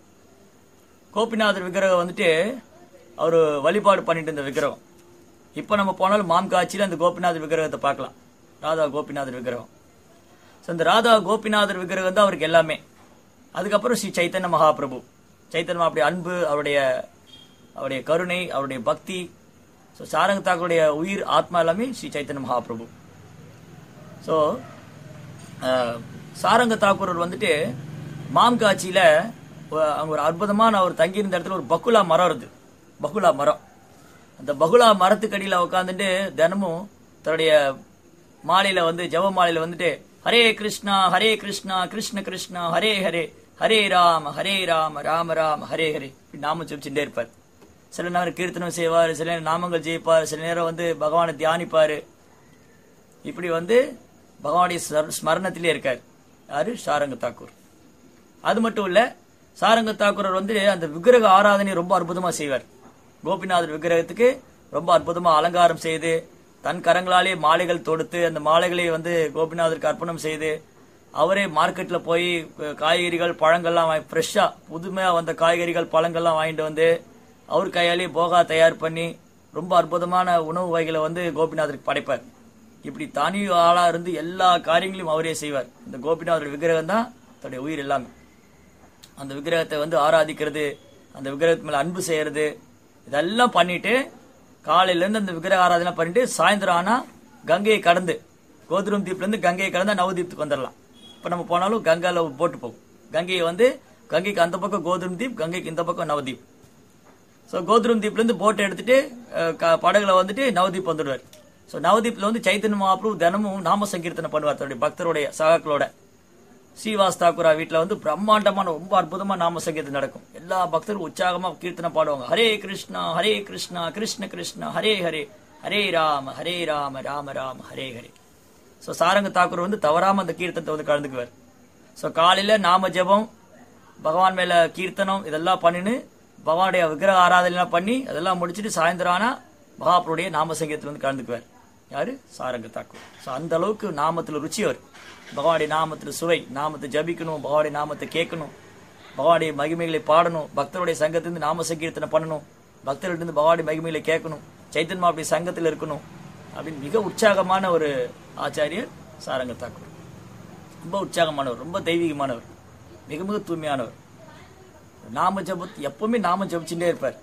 கோபிநாதர் விக்கிரகம் வந்துட்டு அவர் வழிபாடு பண்ணிட்டு இருந்த விக்கிரகம் இப்போ நம்ம போனாலும் மாம் காட்சியில் அந்த கோபிநாதர் விக்கிரகத்தை பார்க்கலாம் ராதா கோபிநாதர் விக்கிரகம் ஸோ இந்த ராதா கோபிநாதர் விக்கிரகம் தான் அவருக்கு எல்லாமே அதுக்கப்புறம் ஸ்ரீ சைத்தன்ய மகாபிரபு சைத்தன்ய அப்படி அன்பு அவருடைய அவருடைய கருணை அவருடைய பக்தி ஸோ சாரங்க தாக்கருடைய உயிர் ஆத்மா எல்லாமே ஸ்ரீ சைத்தன்ய மகாபிரபு ஸோ சாரங்க தாக்கூரர் வந்துட்டு மாம் காட்சியில ஒ- அங்க ஒரு அற்புதமான அவர் தங்கியிருந்த இடத்துல ஒரு பக்குலா மரம் இருக்கு பகுலா மரம் அந்த பகுலா மரத்துக்கடியில உட்காந்துட்டு தினமும் தன்னுடைய மாலையில வந்து ஜெப மாலையில வந்துட்டு ஹரே கிருஷ்ணா ஹரே கிருஷ்ணா கிருஷ்ண கிருஷ்ணா ஹரே ஹரே ஹரே ராம ஹரே ராம ராம ராம ஹரே ஹரே இப்படி நாம ஜெபிச்சுட்டே இருப்பார் சில நேரம் கீர்த்தனம் செய்வார் சில நேரம் நாமங்கள் ஜெயிப்பார் சில நேரம் வந்து பகவானை தியானிப்பாரு இப்படி வந்து பகவானுடைய ஸ்மர- ஸ்மரணத்திலே இருக்கார் யாரு சாரங்க தாக்கூர் அது மட்டும் இல்ல சாரங்க தாக்கூரர் வந்து அந்த விக்கிரக ஆராதனை ரொம்ப அற்புதமா செய்வார் கோபிநாதர் விக்கிரகத்துக்கு ரொம்ப அற்புதமா அலங்காரம் செய்து தன் கரங்களாலே மாலைகள் தொடுத்து அந்த மாலைகளை வந்து கோபிநாதருக்கு அர்ப்பணம் செய்து அவரே மார்க்கெட்ல போய் அஹ், காய்கறிகள் பழங்கள்லாம் வாங்கி ஃப்ரெஷ்ஷா புதுமையா வந்த காய்கறிகள் பழங்கள்லாம் வாங்கிட்டு வந்து அவர் கையாலே போகா தயார் பண்ணி ரொம்ப அற்புதமான உணவு வகைகளை வந்து கோபிநாதருக்கு படைப்பார் இப்படி தனி ஆளா இருந்து எல்லா காரியங்களையும் அவரே செய்வார் இந்த கோபிநாதர் விக்கிரகம் தான் தன்னுடைய உயிர் எல்லாமே அந்த விக்கிரகத்தை வந்து ஆராதிக்கிறது அந்த விக்கிரகத்து மேல அன்பு செய்யறது இதெல்லாம் பண்ணிட்டு காலையில இருந்து அந்த விக்கிரக ஆராதனை பண்ணிட்டு சாயந்தரம் ஆனா கங்கையை கடந்து கோதுரம் தீப்ல இருந்து கங்கையை கடந்தா நவதீப்துக்கு வந்துடலாம் இப்ப நம்ம போனாலும் கங்கால போட்டு போகும் கங்கையை வந்து கங்கைக்கு அந்த பக்கம் கோதுரம் தீப் கங்கைக்கு இந்த பக்கம் நவதீப் ஸோ கோத்ரும் தீப்ல இருந்து போட்டை எடுத்துட்டு அஹ், க- படகுல வந்துட்டு நவதீப் வந்துடுவார் ஸோ நவதீப்ல வந்து சைத்தன்ய மகாபிரபு தினமும் நாம சங்கீர்த்தனை பண்ணுவார் தன்னுடைய பக்தருடைய சகாக்களோட ஸ்ரீவாஸ் தாக்குரா வீட்டில் வந்து பிரம்மாண்டமான ரொம்ப அற்புதமா நாம சங்கீதம் நடக்கும் எல்லா பக்தரும் உற்சாகமா கீர்த்தனம் பாடுவாங்க ஹரே கிருஷ்ணா ஹரே கிருஷ்ணா கிருஷ்ண கிருஷ்ணா ஹரே ஹரே ஹரே ராம ஹரே ராம ராம ராம ஹரே ஹரே ஸோ சாரங்க தாக்கூர் வந்து தவறாம அந்த கீர்த்தனத்தை வந்து கலந்துக்குவார் ஸோ காலையில நாம ஜெபம் பகவான் மேல கீர்த்தனம் இதெல்லாம் பண்ணின்னு பகவானுடைய விக்கிரக ஆராதனைலாம் பண்ணி அதெல்லாம் முடிச்சுட்டு சாயந்தரம் ஆனா மகாபுருடைய நாம சங்கீதத்தில் வந்து கலந்துக்குவார் யாரு சாரங்க தாக்கூர் ஸோ அந்த அளவுக்கு நாமத்துல ருச்சி அவர் பகவானுடைய நாமத்துல சுவை நாமத்தை ஜபிக்கணும் பகவானுடைய நாமத்தை கேட்கணும் பகவானுடைய மகிமைகளை பாடணும் பக்தருடைய சங்கத்திலிருந்து நாம சங்கீர்த்தனை பண்ணணும் பக்தர்கிட்ட பகவானுடைய மகிமைகளை கேட்கணும் சைத்தன்மா அப்படி சங்கத்தில் இருக்கணும் அப்படின்னு மிக உற்சாகமான ஒரு ஆச்சாரியர் சாரங்க தாக்கூர் ரொம்ப உற்சாகமானவர் ரொம்ப தெய்வீகமானவர் மிக மிக தூய்மையானவர் நாம ஜபத் எப்பவுமே நாம ஜபிச்சுட்டே இருப்பார்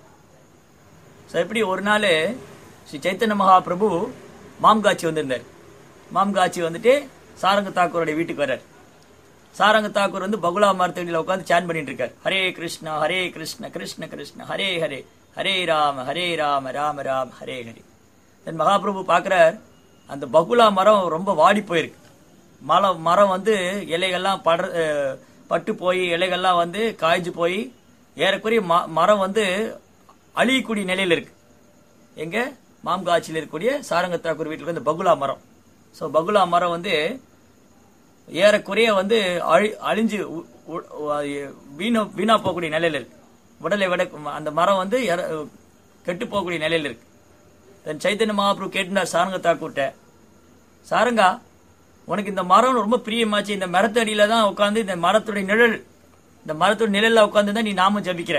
ஸோ எப்படி ஒரு நாள் ஸ்ரீ சைத்தன்ய மகாபிரபு மாம்காட்சி வந்திருந்தார் மாம்காட்சி வந்துட்டு சாரங்க தாக்கூருடைய வீட்டுக்கு வர்றார் சாரங்க தாக்கூர் வந்து பகுலா மரத்தடியில் உட்காந்து சேன் பண்ணிட்டு இருக்கார் ஹரே கிருஷ்ணா ஹரே கிருஷ்ண கிருஷ்ண கிருஷ்ண ஹரே ஹரே ஹரே ராம ஹரே ராம ராம ராம ஹரே ஹரே தென் மகாபிரபு பார்க்குறார் அந்த பகுலா மரம் ரொம்ப வாடி போயிருக்கு மரம் மரம் வந்து இலைகள்லாம் படர் அஹ், பட்டு போய் இலைகள்லாம் வந்து காய்ஞ்சு போய் ஏறக்குறைய ம- மரம் வந்து அழியக்கூடிய நிலையில இருக்கு எங்க மாம்காட்சியில் இருக்கக்கூடிய சாரங்கத்தாக்கூர் வீட்டில் இந்த பகுலா மரம் ஸோ பகுலா மரம் வந்து ஏறக்குறைய வந்து அழி அழிஞ்சு உ- உ- உ- வீணா வீணா போகக்கூடிய நிலையில இருக்கு உடலை விட அந்த மரம் வந்து இற- கெட்டு போகக்கூடிய நிலையில இருக்கு தென் சைத்தன்ய மகாபிரபு கேட்டுனார் சாரங்க தாக்கூர்ட்ட சாரங்கா உனக்கு இந்த மரம் ரொம்ப பிரியமாச்சு இந்த மரத்தடியில தான் உட்காந்து இந்த மரத்துடைய நிழல் இந்த மரத்தோட நிழல்ல உட்காந்து தான் நீ நாமம் ஜபிக்கிற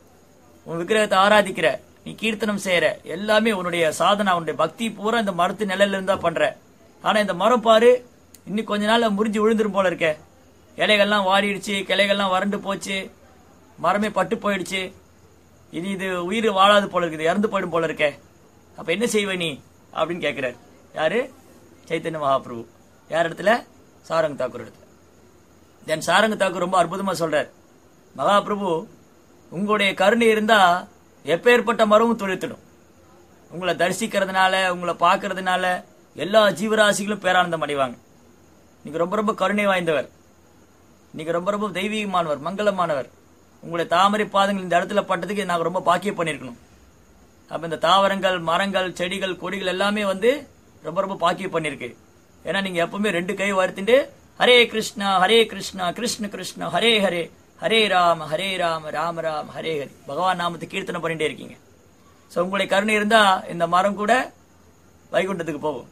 உன் விக்கிரகத்தை ஆராதிக்கிற நீ கீர்த்தனம் செய்யற எல்லாமே உன்னுடைய சாதனை உன்னுடைய பக்தி பூரா இந்த மரத்து நிழல்ல இருந்தா பண்ற ஆனா இந்த மரம் பாரு இன்னும் கொஞ்ச நாள்ல முறிஞ்சு விழுந்துரும் போல இருக்க இலைகள்லாம் வாடிடுச்சு கிளைகள்லாம் வறண்டு போச்சு மரமே பட்டு போயிடுச்சு இனி இது உயிர் வாழாது போல இருக்குது இறந்து போயிடும் போல இருக்கே அப்ப என்ன செய்வ நீ அப்படின்னு கேட்கிறார் யாரு சைத்தன்ய மகாபிரபு யார் இடத்துல சாரங் தாக்கூர் இடத்துல தென் சாரங்க தாக்கூர் ரொம்ப அற்புதமா சொல்றார் மகாபிரபு உங்களுடைய கருணை இருந்தா எப்பேற்பட்ட மரமும் துளிர்த்திடும் உங்களை தரிசிக்கிறதுனால உங்களை பார்க்கறதுனால எல்லா ஜீவராசிகளும் பேரானந்தம் அடைவாங்க நீங்க ரொம்ப ரொம்ப கருணை வாய்ந்தவர் நீங்க ரொம்ப ரொம்ப தெய்வீகமானவர் மங்களமானவர் உங்களுடைய தாமரை பாதங்கள் இந்த இடத்துல பட்டதுக்கு நாங்க ரொம்ப பாக்கியம் பண்ணியிருக்கணும் அப்ப இந்த தாவரங்கள் மரங்கள் செடிகள் கொடிகள் எல்லாமே வந்து ரொம்ப ரொம்ப பாக்கியம் பண்ணிருக்கு ஏன்னா நீங்க எப்பவுமே ரெண்டு கை வருத்திட்டு ஹரே கிருஷ்ணா ஹரே கிருஷ்ணா கிருஷ்ண கிருஷ்ணா ஹரே ஹரே ஹரே ராம ஹரே ராம ராம ராம ஹரே ஹரி பகவான் நாமத்தை கீர்த்தனை பண்ணிட்டே இருக்கீங்க சோ உங்களுடைய கருணை இருந்தா இந்த மரம் கூட வைகுண்டத்துக்கு போகும்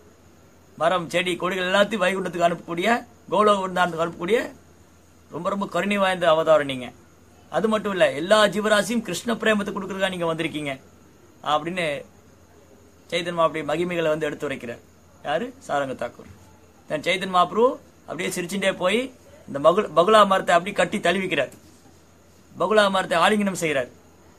மரம் செடி கொடிகள் எல்லாத்தையும் வைகுண்டத்துக்கு அனுப்பக்கூடிய கோலோக விருந்தானத்துக்கு அனுப்பக்கூடிய ரொம்ப ரொம்ப கருணை வாய்ந்த அவதாரம் நீங்க அது மட்டும் இல்ல எல்லா ஜீவராசியும் கிருஷ்ண பிரேமத்தை கொடுக்கறதுக்காக நீங்க வந்திருக்கீங்க அப்படின்னு சைதன் மாப்பிடைய மகிமைகளை வந்து எடுத்து உரைக்கிறார் யாரு சாரங்க தாக்கூர் தன் சைதன் மாப்ரு அப்படியே சிரிச்சுட்டே போய் இந்த மகுள் பகுலா மரத்தை அப்படியே கட்டி தழுவிக்கிறார் பகுலா மரத்தை ஆலிங்கனம் செய்கிறார்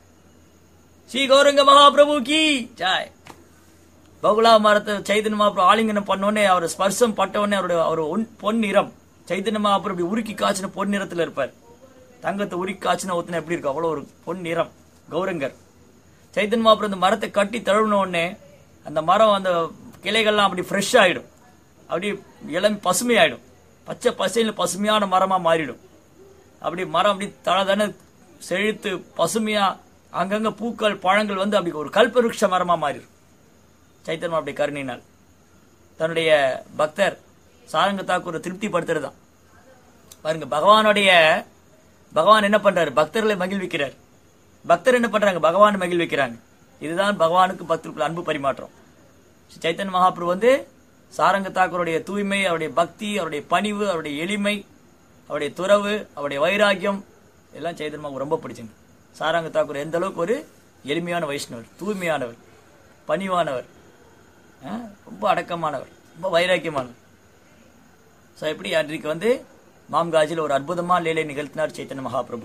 ஸ்ரீ கௌரங்க மகாபிரபு கி ஜாய் பகுலா மரத்தை சைதன்ய மகாபிரபு ஆலிங்கனம் பண்ணோடனே அவர் ஸ்பர்சம் பட்டவுடனே அவருடைய அவர் ஒன்- பொன் நிறம் சைதன்ய மகாபிரபு இப்படி உருக்கி காய்ச்சின பொன் நிறத்துல இருப்பார் தங்கத்தை உருக்கி காய்ச்சின ஒத்துன எப்படி இருக்கும் அவ்வளவு ஒரு பொன் நிறம் கௌரங்கர் சைத்தன் மகாபிரபு அந்த மரத்தை கட்டி தழுவின உடனே அந்த மரம் அந்த கிளைகள்லாம் அப்படி ஃப்ரெஷ் ஆயிடும் அப்படி இளம் பசுமையாயிடும் பச்சை பசையில் பசுமையான மரமா மாறிடும் அப்படி மரம் அப்படி தளதன செழித்து பசுமையா அங்கங்க பூக்கள் பழங்கள் வந்து அப்படி ஒரு கல்பருஷ மரமா மாறிடும் சைத்தன்மா அப்படி கருணினால் தன்னுடைய பக்தர் சாரங்க தாக்கூர் திருப்திப்படுத்துறது தான் பாருங்க பகவானுடைய பகவான் என்ன பண்றாரு பக்தர்களை மகிழ்விக்கிறார் பக்தர் என்ன பண்றாங்க பகவான் மகிழ்விக்கிறாங்க இதுதான் பகவானுக்கு பக்தருக்குள்ள அன்பு பரிமாற்றம் ஸ்ரீ சைத்தன்ய மகாபிரபு வந்து சாரங்க தாக்கூருடைய தூய்மை அவருடைய பக்தி அவருடைய பணிவு அவருடைய எளிமை அவருடைய துறவு அவருடைய வைராக்கியம் எல்லாம் சைத்தன்ய மகாபுரம் ரொம்ப பிடிச்சிங்க சாரங்க தாக்கூர் எந்த அளவுக்கு ஒரு எளிமையான வைஷ்ணவர் தூய்மையானவர் பணிவானவர் ஆ, ரொம்ப அடக்கமானவர் ரொம்ப வைராக்கியமானவர் ஸோ எப்படி அன்றைக்கு வந்து மாம்காஜில் ஒரு அற்புதமான லீலை நிகழ்த்தினார் சைத்தன்ய மகாபிரபு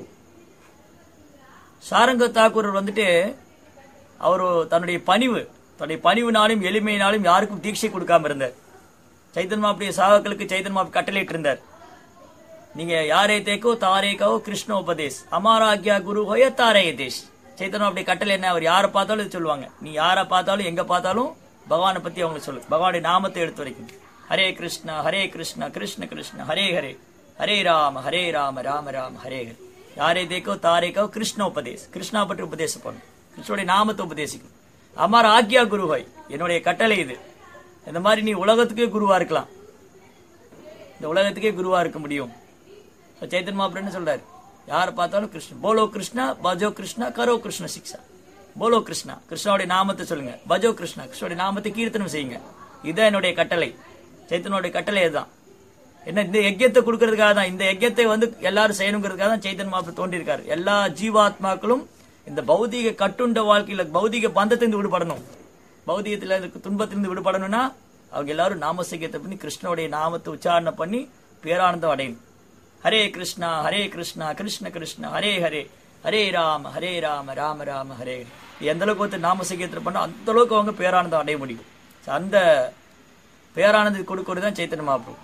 சாரங்க தாக்கூர் வந்துட்டு அவர் தன்னுடைய பணிவு தன்னுடைய பணிவுனாலும் எளிமையினாலும் யாருக்கும் தீட்சை கொடுக்காம இருந்தார் சைத்தன் மாப்பிடைய சாகக்களுக்கு சைத்தன் மாப் கட்டளையிட்டு இருந்தார் நீங்க யாரே தேக்கோ தாரே கோ கிருஷ்ண உபதேஷ் அமாராக்யா குரு ஹோய தாரே தேஷ் சைத்தன் மாப்பிடைய கட்டளை என்ன அவர் யாரை பார்த்தாலும் இது சொல்லுவாங்க நீ யாரை பார்த்தாலும் எங்க பார்த்தாலும் பகவானை பத்தி அவங்க சொல்லு பகவானுடைய நாமத்தை எடுத்து வரைக்கும் ஹரே கிருஷ்ணா ஹரே கிருஷ்ணா கிருஷ்ண கிருஷ்ண ஹரே ஹரே ஹரே ராம ஹரே ராம ராம ராம ஹரே ஹரே யாரே தேக்கோ தாரே கோ கிருஷ்ண உபதேஸ் கிருஷ்ணா பற்றி உபதேசம் பண்ணும் கிருஷ்ணனுடைய நாமத்தை உபதேசிக்கும் அமார் ஆக்யா குருஹாய் என்னுடைய கட்டளை இது இந்த மாதிரி நீ உலகத்துக்கே குருவா இருக்கலாம் இந்த உலகத்துக்கே குருவா இருக்க முடியும் இப்ப சைத்தன் மாப்பிள்ள என்ன சொல்றாரு யாரை பார்த்தாலும் கிருஷ்ணன் போலோ கிருஷ்ணா பஜோ கிருஷ்ணா கரோ கிருஷ்ண சிக்ஷா போலோ கிருஷ்ணா கிருஷ்ணாவுடைய நாமத்தை சொல்லுங்க பஜோ கிருஷ்ணா கிருஷ்ணனுடைய நாமத்தை கீர்த்தனம் செய்யுங்க இதுதான் என்னுடைய கட்டளை சைத்தனுடைய கட்டளை இதுதான் என்ன இந்த யஜ்யத்தை கொடுக்கறதுக்காக தான் இந்த யஜ்யத்தை வந்து எல்லாரும் செய்யணுங்கிறதுக்காக தான் சைத்தன் மாப்பிள்ள தோன்றியிருக்காரு எல்லா ஜீவாத்மாக்களும் இந்த பௌதீக கட்டுண்ட வாழ்க்கையில பௌதீக பந்தத்திலிருந்து விடுபடணும் பௌதீகத்துல இருக்க துன்பத்திலிருந்து விடுபடணும்னா அவங்க எல்லாரும் நாமசைக்கியத்தை பண்ணி கிருஷ்ணனுடைய நாமத்தை உச்சாரணம் பண்ணி பேரானந்தம் அடையணும் ஹரே கிருஷ்ணா ஹரே கிருஷ்ணா கிருஷ்ண கிருஷ்ணா ஹரே ஹரே ஹரே ராம ஹரே ராம ராம ராம ஹரே ஹரே. எந்த அளவுக்கு வந்து நாமசைக்கியத்தில் பண்ணா அந்த அளவுக்கு அவங்க பேரானந்தம் அடைய முடியும் So, அந்த பேரானந்தத்தை கொடுக்கறது தான் சைத்தன்ய மகாபிரபு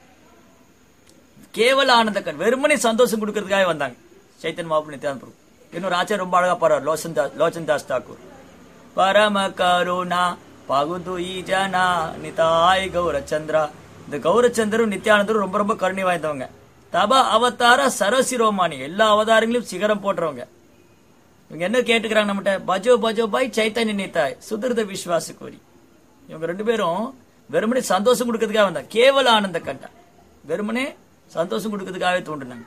கேவல ஆனந்தக்கர் வெறுமனே சந்தோஷம் கொடுக்கறதுக்காக வந்தாங்க சைத்தன் மகாபு நித்யானந்த பிரபு இன்னொரு ஆச்சாரம் ரொம்ப அழகா பாடுறார் லோச்சன் தாஸ் லோச்சன் தாஸ் தாக்கூர் பரம கருணா பகுதுயி ஜனா நிதாய் கௌரச்சந்திரா இந்த கௌரச்சந்திரும் நித்யானந்தரும் ரொம்ப ரொம்ப கருணை வாய்ந்தவங்க தப அவதார சரசிரோமானி எல்லா அவதாரங்களையும் சிகரம் போட்டுறவங்க இவங்க என்ன கேட்டுக்கிறாங்க நம்மகிட்ட பஜோ பஜோ பாய் சைத்தன்ய நித்தாய் சுதிர்த விஸ்வாச கோரி இவங்க ரெண்டு பேரும் வெறுமனே சந்தோஷம் கொடுக்கறதுக்காக வந்தாங்க கேவல ஆனந்த கண்டா வெறுமனே சந்தோஷம் கொடுக்கறதுக்காகவே தோன்றுனாங்க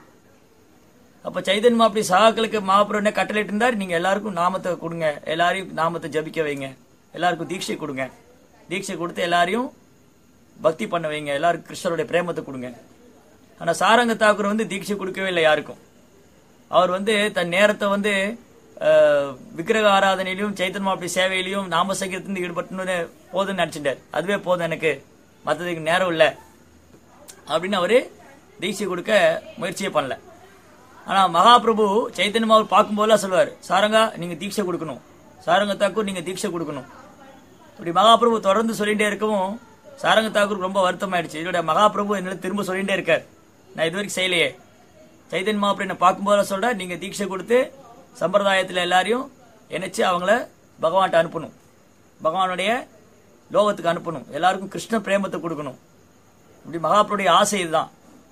அப்ப சைதன்ய மாப்படி சகாக்களுக்கு மகாபுரம் என்ன கட்டளைட்டு இருந்தார் நீங்க எல்லாருக்கும் நாமத்தை கொடுங்க எல்லாரையும் நாமத்தை ஜபிக்க வைங்க எல்லாருக்கும் தீட்சை கொடுங்க தீட்சை கொடுத்து எல்லாரையும் பக்தி பண்ண வைங்க எல்லாருக்கும் கிருஷ்ணருடைய பிரேமத்தை கொடுங்க ஆனா சாரங்க தாக்கூர் வந்து தீட்சை கொடுக்கவே இல்லை யாருக்கும் அவர் வந்து தன் நேரத்தை வந்து அஹ், விக்கிரக ஆராதனையிலும் சைத்தன் மாப்படி சேவையிலையும் நாம சங்கீதத்திலிருந்து ஈடுபட்டு போதும்னு நினைச்சிட்டார் அதுவே போதும் எனக்கு மற்றதுக்கு நேரம் இல்லை அப்படின்னு அவரு தீட்சை கொடுக்க முயற்சியே பண்ணல ஆனா மகாபிரபு சைத்தன்ய அவர் பார்க்கும்போதெல்லாம் சொல்லுவார் சாரங்கா நீங்க தீட்சை கொடுக்கணும் சாரங்க தாக்கூர் நீங்க தீட்சை கொடுக்கணும் இப்படி மகாபிரபு தொடர்ந்து சொல்லிட்டே இருக்கவும் சாரங்க தாக்கூர் ரொம்ப வருத்தமாயிடுச்சு இதோட மகாபிரபு என்னிடம் திரும்ப சொல்லிட்டே இருக்கார் நான் இது வரைக்கும் செய்யலையே சைதன்ய மகாபிரபு என்ன பார்க்கும்போது சொல்ற நீங்க தீட்சை கொடுத்து சம்பிரதாயத்துல எல்லாரையும் இணைச்சு அவங்கள பகவான்கிட்ட அனுப்பணும் பகவானுடைய லோகத்துக்கு அனுப்பணும் எல்லாருக்கும் கிருஷ்ண பிரேமத்தை கொடுக்கணும் இப்படி மகாபிரபுடைய ஆசை இதுதான்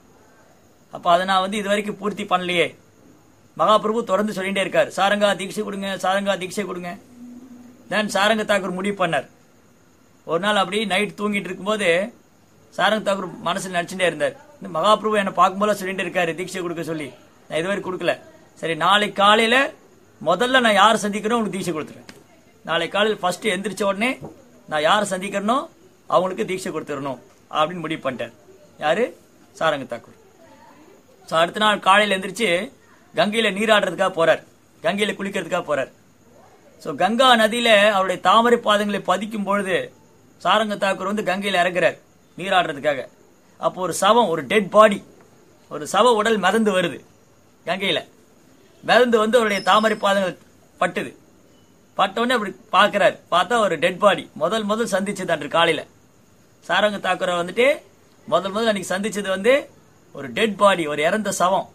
அப்ப அதை நான் வந்து இது வரைக்கும் பூர்த்தி பண்ணலையே மகாபிரபு தொடர்ந்து சொல்லிட்டே இருக்கார் சாரங்கா தீட்சை கொடுங்க சாரங்கா தீட்சை கொடுங்க தென் சாரங்க தாக்கூர் முடிவு பண்ணார் ஒரு நாள் அப்படி நைட் தூங்கிட்டு இருக்கும்போது சாரங்க தாக்கூர் மனசுல நினைச்சுட்டே இருந்தார் இந்த மகாபிரபு என்னை பார்க்கும்போது சொல்லிட்டு இருக்காரு தீட்சை கொடுக்க சொல்லி நான் இதுவரை கொடுக்கல சரி நாளை காலையில முதல்ல நான் யார் சந்திக்கிறனோ உனக்கு தீட்சை கொடுத்துருவேன் நாளை காலையில் ஃபர்ஸ்ட் எந்திரிச்ச உடனே நான் யார் சந்திக்கிறனோ அவங்களுக்கு தீட்சை கொடுத்துடணும் அப்படின்னு முடிவு பண்ணிட்டேன் யாரு சாரங்க தாக்கூர் ஸோ அடுத்த நாள் காலையில் எந்திரிச்சு கங்கையில நீராடுறதுக்காக போறார் கங்கையில குளிக்கிறதுக்காக போறார் ஸோ கங்கா நதியில அவருடைய தாமரை பாதங்களை பதிக்கும் பொழுது சாரங்க தாக்கூர் வந்து கங்கையில இறங்குறார் நீராடுறதுக்காக அப்போ ஒரு சவம் ஒரு டெட் பாடி ஒரு சவ உடல் மிதந்து வருது கங்கையில மிதந்து வந்து அவருடைய தாமரை பாதங்கள் பட்டுது பட்ட உடனே அப்படி பார்க்கறாரு பார்த்தா ஒரு டெட் பாடி முதல் முதல் சந்திச்சது அன்று காலையில சாரங்க தாக்கூரை வந்துட்டு முதல் முதல் அன்னைக்கு சந்திச்சது வந்து ஒரு டெட் பாடி ஒரு இறந்த சவம்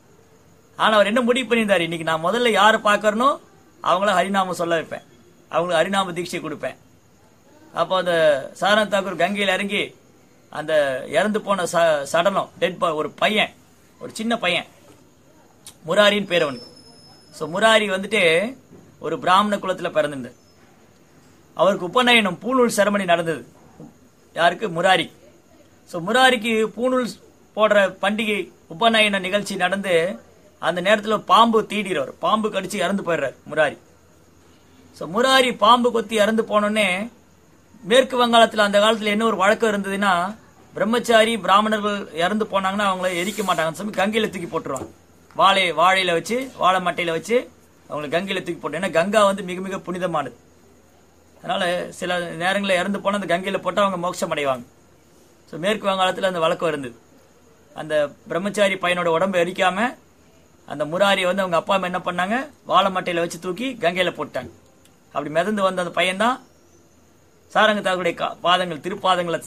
ஆனா அவர் என்ன முடிவு பண்ணியிருந்தாரு இன்னைக்கு நான் முதல்ல யாரை பார்க்கறனோ அவங்கள ஹரிநாமம் சொல்ல வைப்பேன் அவங்களுக்கு ஹரிநாம தீட்சை கொடுப்பேன் அப்போ அந்த சாரன் தாக்கூர் கங்கையில் இறங்கி அந்த இறந்து போன ச- சடலம் டெட் பா ஒரு பையன் ஒரு சின்ன பையன் முராரின்னு பேர் அவனுக்கு ஸோ முராரி வந்துட்டு ஒரு பிராமண குலத்துல பிறந்திருந்தார் அவருக்கு உபநயனம் பூணூல் செரமனி நடந்தது யாருக்கு முராரி ஸோ முராரிக்கு பூணூல் போடுற பண்டிகை உபநயன நிகழ்ச்சி நடந்து அந்த நேரத்தில் பாம்பு தீடிறவர் பாம்பு கடிச்சு இறந்து போயிடுறார் முராரி ஸோ முராரி பாம்பு கொத்தி இறந்து போனோடனே மேற்கு வங்காளத்தில் அந்த காலத்தில் என்ன ஒரு வழக்கம் இருந்ததுன்னா பிரம்மச்சாரி பிராமணர்கள் இறந்து போனாங்கன்னா அவங்கள எரிக்க மாட்டாங்க அந்த சமயம் கங்கையில தூக்கி போட்டுருவாங்க வாழை வாழையில வச்சு வாழை மட்டையில வச்சு அவங்களை கங்கையில தூக்கி போட்டு ஏன்னா கங்கா வந்து மிக மிக புனிதமானது அதனால சில நேரங்களில் இறந்து போனால் அந்த கங்கையில போட்டு அவங்க மோட்சம் அடைவாங்க ஸோ மேற்கு வங்காளத்தில் அந்த வழக்கம் இருந்தது அந்த பிரம்மச்சாரி பையனோட உடம்பு எரிக்காம அந்த முராரியை வந்து அவங்க அப்பா அம்மா என்ன பண்ணாங்க வாழை மட்டையில வச்சு தூக்கி கங்கையில போட்டாங்க அப்படி மிதந்து வந்த அந்த பையன்தான் சாரங்க தாக்குடைய கா- பாதங்கள் திருப்பாதங்களை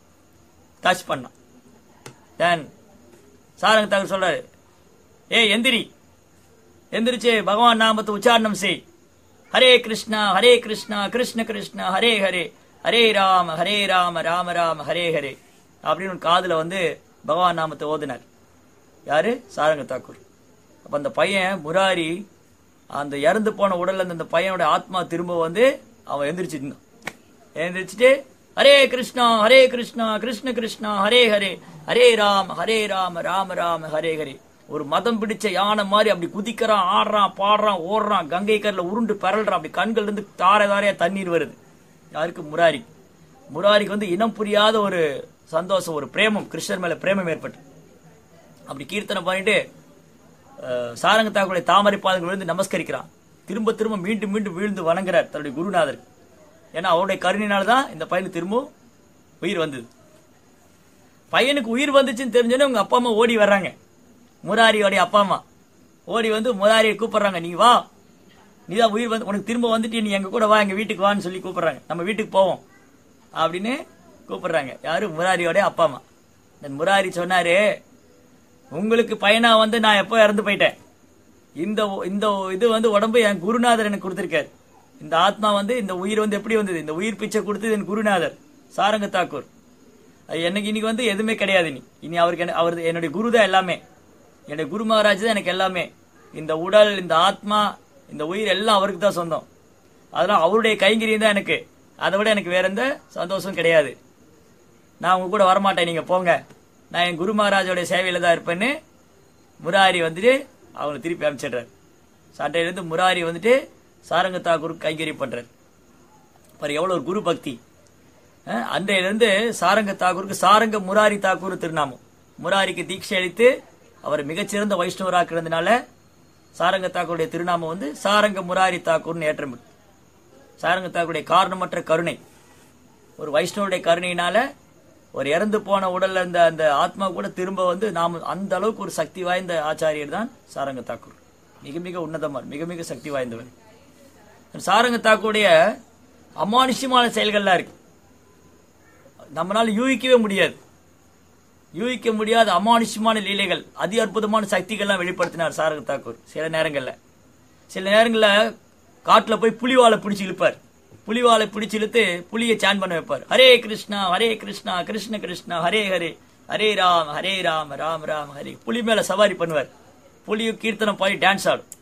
டச் பண்ணான் தென் சாரங்க தாக்கூர் சொல்றாரு ஏய் எந்திரி எந்திரிச்சு பகவான் நாமத்தை உச்சாரணம் செய் ஹரே கிருஷ்ணா ஹரே கிருஷ்ணா கிருஷ்ண கிருஷ்ணா ஹரே ஹரே ஹரே ராம ஹரே ராம ராம ராம ஹரே ஹரே அப்படின்னு ஒரு காதுல வந்து பகவான் நாமத்தை ஓதினார் யாரு சாரங்க தாக்கூர் அப்ப அந்த பையன் முராரி அந்த இறந்து போன உடல்ல இருந்த அந்த பையனோட ஆத்மா திரும்ப வந்து அவன் எந்திரிச்சிருந்தான் எந்திரிச்சிட்டு ஹரே கிருஷ்ணா ஹரே கிருஷ்ணா கிருஷ்ண கிருஷ்ணா ஹரே ஹரே ஹரே ராம ஹரே ராம ராம ராம ஹரே ஹரே ஒரு மதம் பிடிச்ச யானை மாதிரி அப்படி குதிக்கிறான் ஆடுறான் பாடுறான் ஓடுறான் கங்கை கரில் உருண்டு பரல்றான் அப்படி கண்கள் இருந்து தாரை தாரையா தண்ணீர் வருது யாருக்கு முராரி முராரிக்கு வந்து இனம் புரியாத ஒரு சந்தோஷம் ஒரு பிரேமம் கிருஷ்ணர் மேல பிரேமம் ஏற்பட்டு அப்படி கீர்த்தனை பண்ணிட்டு அஹ், சாரங்க தாக்குடைய தாமரை பாதங்கள் விழுந்து நமஸ்கரிக்கிறான் திரும்ப திரும்ப மீண்டும் மீண்டும் வீழ்ந்து வணங்குறார் தன்னுடைய குருநாதர் ஏன்னா அவருடைய கருணையினால தான் இந்த பையனுக்கு திரும்ப உயிர் வந்தது பையனுக்கு உயிர் வந்துச்சுன்னு தெரிஞ்சோன்னே உங்க அப்பா அம்மா ஓடி வர்றாங்க முராரியோடைய அப்பா அம்மா ஓடி வந்து முராரியை கூப்பிடுறாங்க நீ வா நீதான் உயிர் வந்து உனக்கு திரும்ப வந்துட்டு நீ எங்க கூட வா எங்க வீட்டுக்கு வான்னு சொல்லி கூப்பிடுறாங்க நம்ம வீட்டுக்கு போவோம் அப்படின்னு கூப்பிடுறாங்க யாரு முராரியோடைய அப்பா அம்மா இந்த முராரி சொன்னாரு உங்களுக்கு பையனா வந்து நான் எப்போ இறந்து போயிட்டேன் இந்த இந்த இது வந்து உடம்பு என் குருநாதர் எனக்கு கொடுத்திருக்காரு இந்த ஆத்மா வந்து இந்த உயிர் வந்து எப்படி வந்தது இந்த உயிர் பிச்சை கொடுத்தது என் குருநாதர் சாரங்க தாக்கூர் அது எனக்கு இன்னைக்கு வந்து எதுவுமே கிடையாது இனி இனி அவருக்கு என்ன- அவர் என்னுடைய குரு தான் எல்லாமே என்னுடைய குரு மகாராஜ் தான் எனக்கு எல்லாமே இந்த உடல் இந்த ஆத்மா இந்த உயிர் எல்லாம் அவருக்கு தான் சொந்தம் அதெல்லாம் அவருடைய கைங்கரியம் தான் எனக்கு அதை விட எனக்கு வேற எந்த சந்தோஷம் கிடையாது நான் உங்க கூட வரமாட்டேன் நீங்க போங்க நான் என் குரு மகாராஜோட சேவையில தான் இருப்பேன்னு முராரி வந்துட்டு அவங்களை திருப்பி அனுப்பிச்சிடுறாரு சண்டையிலேருந்து முராரி வந்துட்டு சாரங்க தாக்கூருக்கு கைங்கரியம் பண்றாரு பாரு எவ்வளவு ஒரு குரு பக்தி அஹ், அன்றையிலிருந்து சாரங்க தாக்கூருக்கு சாரங்க முராரி தாக்கூர் திருநாமம் முராரிக்கு தீட்சை அளித்து அவரை மிகச்சிறந்த வைஷ்ணவராக்குறதுனால சாரங்க தாக்கூருடைய திருநாமம் வந்து சாரங்க முராரி தாக்கூர்னு ஏற்றம் சாரங்க தாக்கூருடைய காரணமற்ற கருணை ஒரு வைஷ்ணவருடைய கருணையினால ஒரு இறந்து போன உடல்ல இருந்த அந்த ஆத்மா கூட திரும்ப வந்து நாம அந்த அளவுக்கு ஒரு சக்தி வாய்ந்த ஆச்சாரியர் தான் சாரங்க தாக்கூர் மிக மிக உன்னதமான மிக மிக சக்தி வாய்ந்தவர் சாரங்க தாக்கூருடைய அமானுஷ்யமான செயல்கள்லாம் இருக்கு நம்மளால யூகிக்கவே முடியாது யூகிக்க முடியாத அமானுஷ்யமான லீலைகள் அதி அற்புதமான சக்திகள்லாம் வெளிப்படுத்தினார் சாரங்க தாக்கூர் சில நேரங்கள்ல சில நேரங்கள்ல காட்டுல போய் புலிவாலை பிடிச்சு இழுப்பார் புலிவாலை பிடிச்சு இழுத்து புலியை சான் பண்ண வைப்பார் ஹரே கிருஷ்ணா ஹரே கிருஷ்ணா கிருஷ்ண கிருஷ்ணா ஹரே ஹரே ஹரே ராம் ஹரே ராம் ராம் ராம் ஹரே புலி மேல சவாரி பண்ணுவார் புலியும் கீர்த்தனம் பாடி டான்ஸ் ஆடும்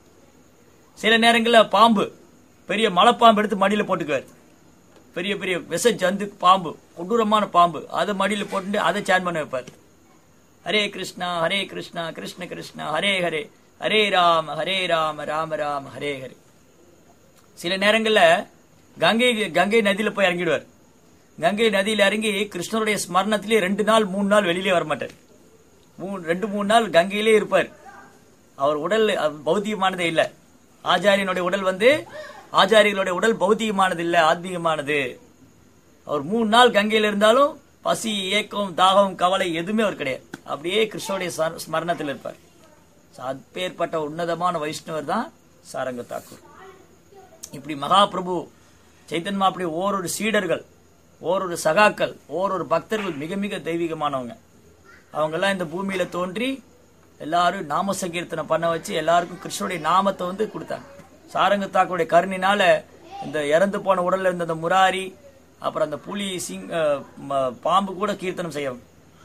சில நேரங்கள்ல பாம்பு பெரிய மலைப்பாம்பு எடுத்து மடியில போட்டுக்குவார் பெரிய பெரிய விஷ ஜந்து பாம்பு கொடூரமான பாம்பு அதை மடியில போட்டு அதை சேன் பண்ண வைப்பார் ஹரே கிருஷ்ணா ஹரே கிருஷ்ணா கிருஷ்ண கிருஷ்ணா ஹரே ஹரே ஹரே ராம ஹரே ராம ராம ராம ஹரே ஹரே சில நேரங்கள்ல கங்கை கங்கை நதியில போய் இறங்கிடுவார் கங்கை நதியில இறங்கி கிருஷ்ணருடைய ஸ்மரணத்திலே ரெண்டு நாள் மூணு நாள் வெளியிலே வரமாட்டார் மூணு ரெண்டு மூணு நாள் கங்கையிலே இருப்பார் அவர் உடல் அஹ், பௌத்திகமானதே இல்ல ஆச்சாரியனுடைய உடல் வந்து ஆச்சாரியர்களுடைய உடல் பௌத்திகமானது இல்ல ஆத்மீகமானது அவர் மூணு நாள் கங்கையில இருந்தாலும் பசி ஏக்கம் தாகம் கவலை எதுவுமே அவர் கிடையாது அப்படியே கிருஷ்ணனுடைய ஸ்மர- ஸ்மரணத்தில் இருப்பார் So, அப்பேற்பட்ட உன்னதமான வைஷ்ணவர் தான் சாரங்க தாக்கூர் இப்படி மகாபிரபு சைத்தன்மா அப்படி ஓரொரு சீடர்கள் ஓரொரு சகாக்கள் ஓரொரு பக்தர்கள் மிக மிக தெய்வீகமானவங்க அவங்கெல்லாம் இந்த பூமியில தோன்றி எல்லாரும் நாம சங்கீர்த்தனம் பண்ண வச்சு எல்லாருக்கும் கிருஷ்ணனுடைய நாமத்தை வந்து கொடுத்தாங்க சாரங்க தாக்குடைய கருணினால இந்த இறந்து போன உடல்ல இருந்த அந்த முராரி அப்புறம் அந்த புலி சிங் அஹ், ம- பாம்பு கூட கீர்த்தனம் செய்யும்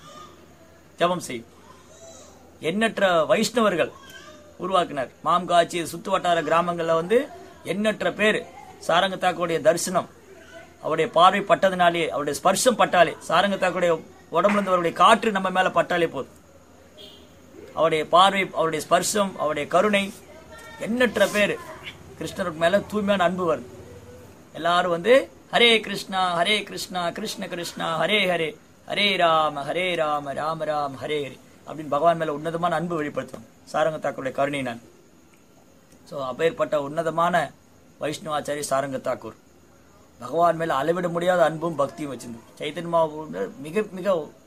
ஜபம் செய்யும் எண்ணற்ற வைஷ்ணவர்கள் உருவாக்கினார் மாம்காட்சி சுத்து வட்டார கிராமங்கள்ல வந்து எண்ணற்ற பேர் சாரங்க தாக்குடைய தரிசனம் அவருடைய பார்வை பட்டதுனாலே அவருடைய ஸ்பர்ஷம் பட்டாலே சாரங்க தாக்குடைய உடம்புல இருந்து அவருடைய காற்று நம்ம மேல பட்டாலே போதும் அவருடைய பார்வை அவருடைய ஸ்பர்ஷம் அவருடைய கருணை எண்ணற்ற பேர் கிருஷ்ணருக்கு மேல தூய்மையான அன்பு வரும் எல்லாரும் வந்து ஹரே கிருஷ்ணா ஹரே கிருஷ்ணா கிருஷ்ண கிருஷ்ணா ஹரே ஹரே ஹரே ராம ஹரே ராம ராம ராம ஹரே ஹரே அப்படின்னு பகவான் மேல உன்னதமான அன்பு வெளிப்படுத்தும் சாரங்க தாக்கூருடைய கருணை நான் ஸோ அப்பேற்பட்ட உன்னதமான வைஷ்ணவாச்சாரி சாரங்க தாக்கூர் பகவான் மேல அளவிட முடியாத அன்பும் பக்தியும் வச்சிருந்தார் சைத்தன்மா மிக மிக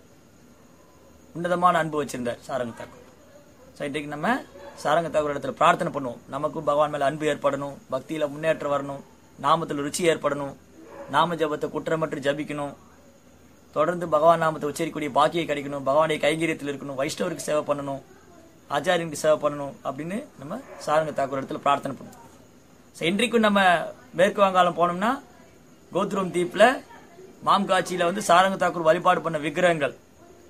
உன்னதமான அன்பு வச்சிருந்தார் சாரங்க தாக்கூர் ஸோ இன்றைக்கு நம்ம சாரங்க தாக்கூர் இடத்துல பிரார்த்தனை பண்ணுவோம் நமக்கும் பகவான் மேல அன்பு ஏற்படணும் பக்தியில முன்னேற்றம் வரணும் நாமத்தில் ருச்சி ஏற்படணும் நாம ஜபத்தை குற்றமற்று ஜபிக்கணும் தொடர்ந்து பகவான் நாமத்தை உச்சரிக்கக்கூடிய பாக்கியை கிடைக்கணும் பகவானுடைய கைங்கரியத்தில் இருக்கணும் வைஷ்ணவருக்கு சேவை பண்ணணும் ஆச்சாரியனுக்கு சேவை பண்ணணும் அப்படின்னு நம்ம சாரங்க தாக்கூர் இடத்துல பிரார்த்தனை பண்ணுவோம் ஸோ இன்றைக்கும் நம்ம மேற்கு வங்காளம் போனோம்னா கோத்ரூம் தீப்ல மாம்காட்சியில வந்து சாரங்க தாக்கூர் வழிபாடு பண்ண விக்கிரகங்கள்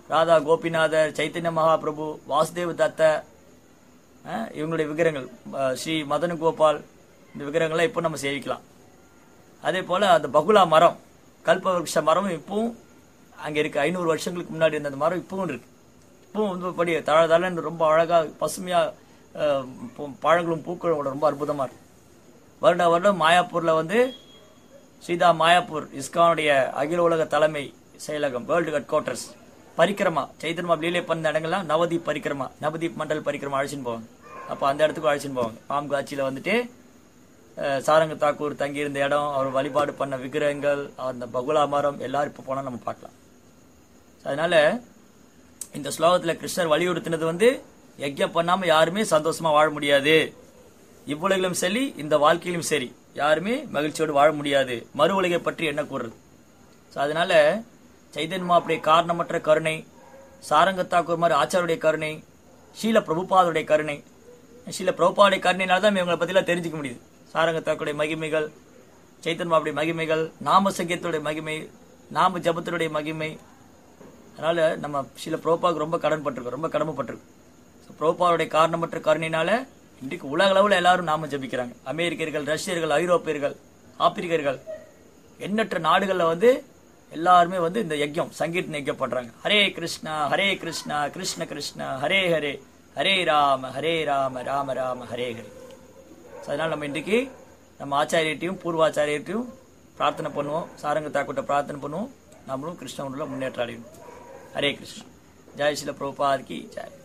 ராதா கோபிநாதர் சைத்தன்ய மகாபிரபு வாசுதேவ தத்த அஹ், இவங்களுடைய விக்கிரகங்கள் அஹ், ஸ்ரீ மதன கோபால் இந்த விக்கிரகங்களை இப்போ நம்ம சேவிக்கலாம் அதே போல அந்த பகுலா மரம் கல்பவருஷ மரம் இப்பவும் அங்க இருக்கு ஐநூறு வருஷங்களுக்கு முன்னாடி இருந்த அந்த மரம் இப்பவும் இருக்கு இப்பவும் வந்து படி தழ தழன்னு ரொம்ப அழகா பசுமையா அஹ், பூ- பழங்களும் பூக்களோட ரொம்ப அற்புதமா இருக்கு வருட வருடம் மாயாப்பூர்ல வந்து சீதா மாயாப்பூர் இஸ்கானுடைய அகில உலக தலைமை செயலகம் வேர்ல்டு ஹெட் குவார்டர்ஸ் பரிக்கிரமா சைத்தன்மா லீலை பண்ண இடங்கள்லாம் நவதீப் பரிக்கிரமா நவதீப் மண்டல் பரிக்கிரமா அழைச்சின்னு போவாங்க அப்போ அந்த இடத்துக்கு அழைச்சின்னு போவாங்க பாம் காட்சியில வந்துட்டு அஹ், சாரங்க தாக்கூர் தங்கியிருந்த இடம் அவர் வழிபாடு பண்ண விக்கிரகங்கள் அந்த பகுலா மரம் எல்லாரும் இப்போ போனால் நம்ம பார்க்கலாம் அதனால இந்த ஸ்லோகத்துல கிருஷ்ணர் வலியுறுத்தினது வந்து யஜ்யம் பண்ணாம யாருமே சந்தோஷமா வாழ முடியாது இவ்வுலகிலும் சரி இந்த வாழ்க்கையிலும் சரி யாருமே மகிழ்ச்சியோடு வாழ முடியாது மறு உலகை பற்றி என்ன கூறுறது So, அதனால சைதன்ய மாப்புடைய காரணமற்ற கருணை சாரங்க தாக்கூர் மாதிரி ஆச்சாருடைய கருணை ஷீல பிரபுபாதுடைய கருணை ஷீல பிரபுபாவுடைய கருணையினால தான் இவங்களை பத்திலாம் தெரிஞ்சுக்க முடியுது சாரங்க தாக்குடைய மகிமைகள் சைத்தன்ய மாப்புடைய மகிமைகள் நாம சங்கீதத்துடைய மகிமை நாம ஜபத்தினுடைய மகிமை அதனால நம்ம சில புரோபாவுக்கு ரொம்ப கடன் பட்டிருக்கோம் ரொம்ப கடமைப்பட்டிருக்கோம் So, புரோபாவுடைய காரணமற்ற கருணையினால இன்றைக்கு உலக அளவுல எல்லாரும் நாம ஜபிக்கிறாங்க அமெரிக்கர்கள் ரஷ்யர்கள் ஐரோப்பியர்கள் ஆப்பிரிக்கர்கள் எண்ணற்ற நாடுகள்ல வந்து எல்லாருமே வந்து இந்த யஜ்யம் சங்கீர்த்தன யஜ்யம் பண்றாங்க ஹரே கிருஷ்ணா ஹரே கிருஷ்ணா கிருஷ்ண கிருஷ்ணா ஹரே ஹரே ஹரே ராம ஹரே ராம ராம ராம ஹரே ஹரே So, அதனால நம்ம இன்றைக்கு நம்ம ஆச்சாரியத்தையும் பூர்வாச்சாரியத்தையும் பிரார்த்தனை பண்ணுவோம் சாரங்க தாக்கூட்ட பிரார்த்தனை பண்ணுவோம் நம்மளும் கிருஷ்ண முன்னேற்றம் அடையணும் ஹரே கிருஷ்ணா ஜெய் சில பிரபுபாத் கி ஜெய்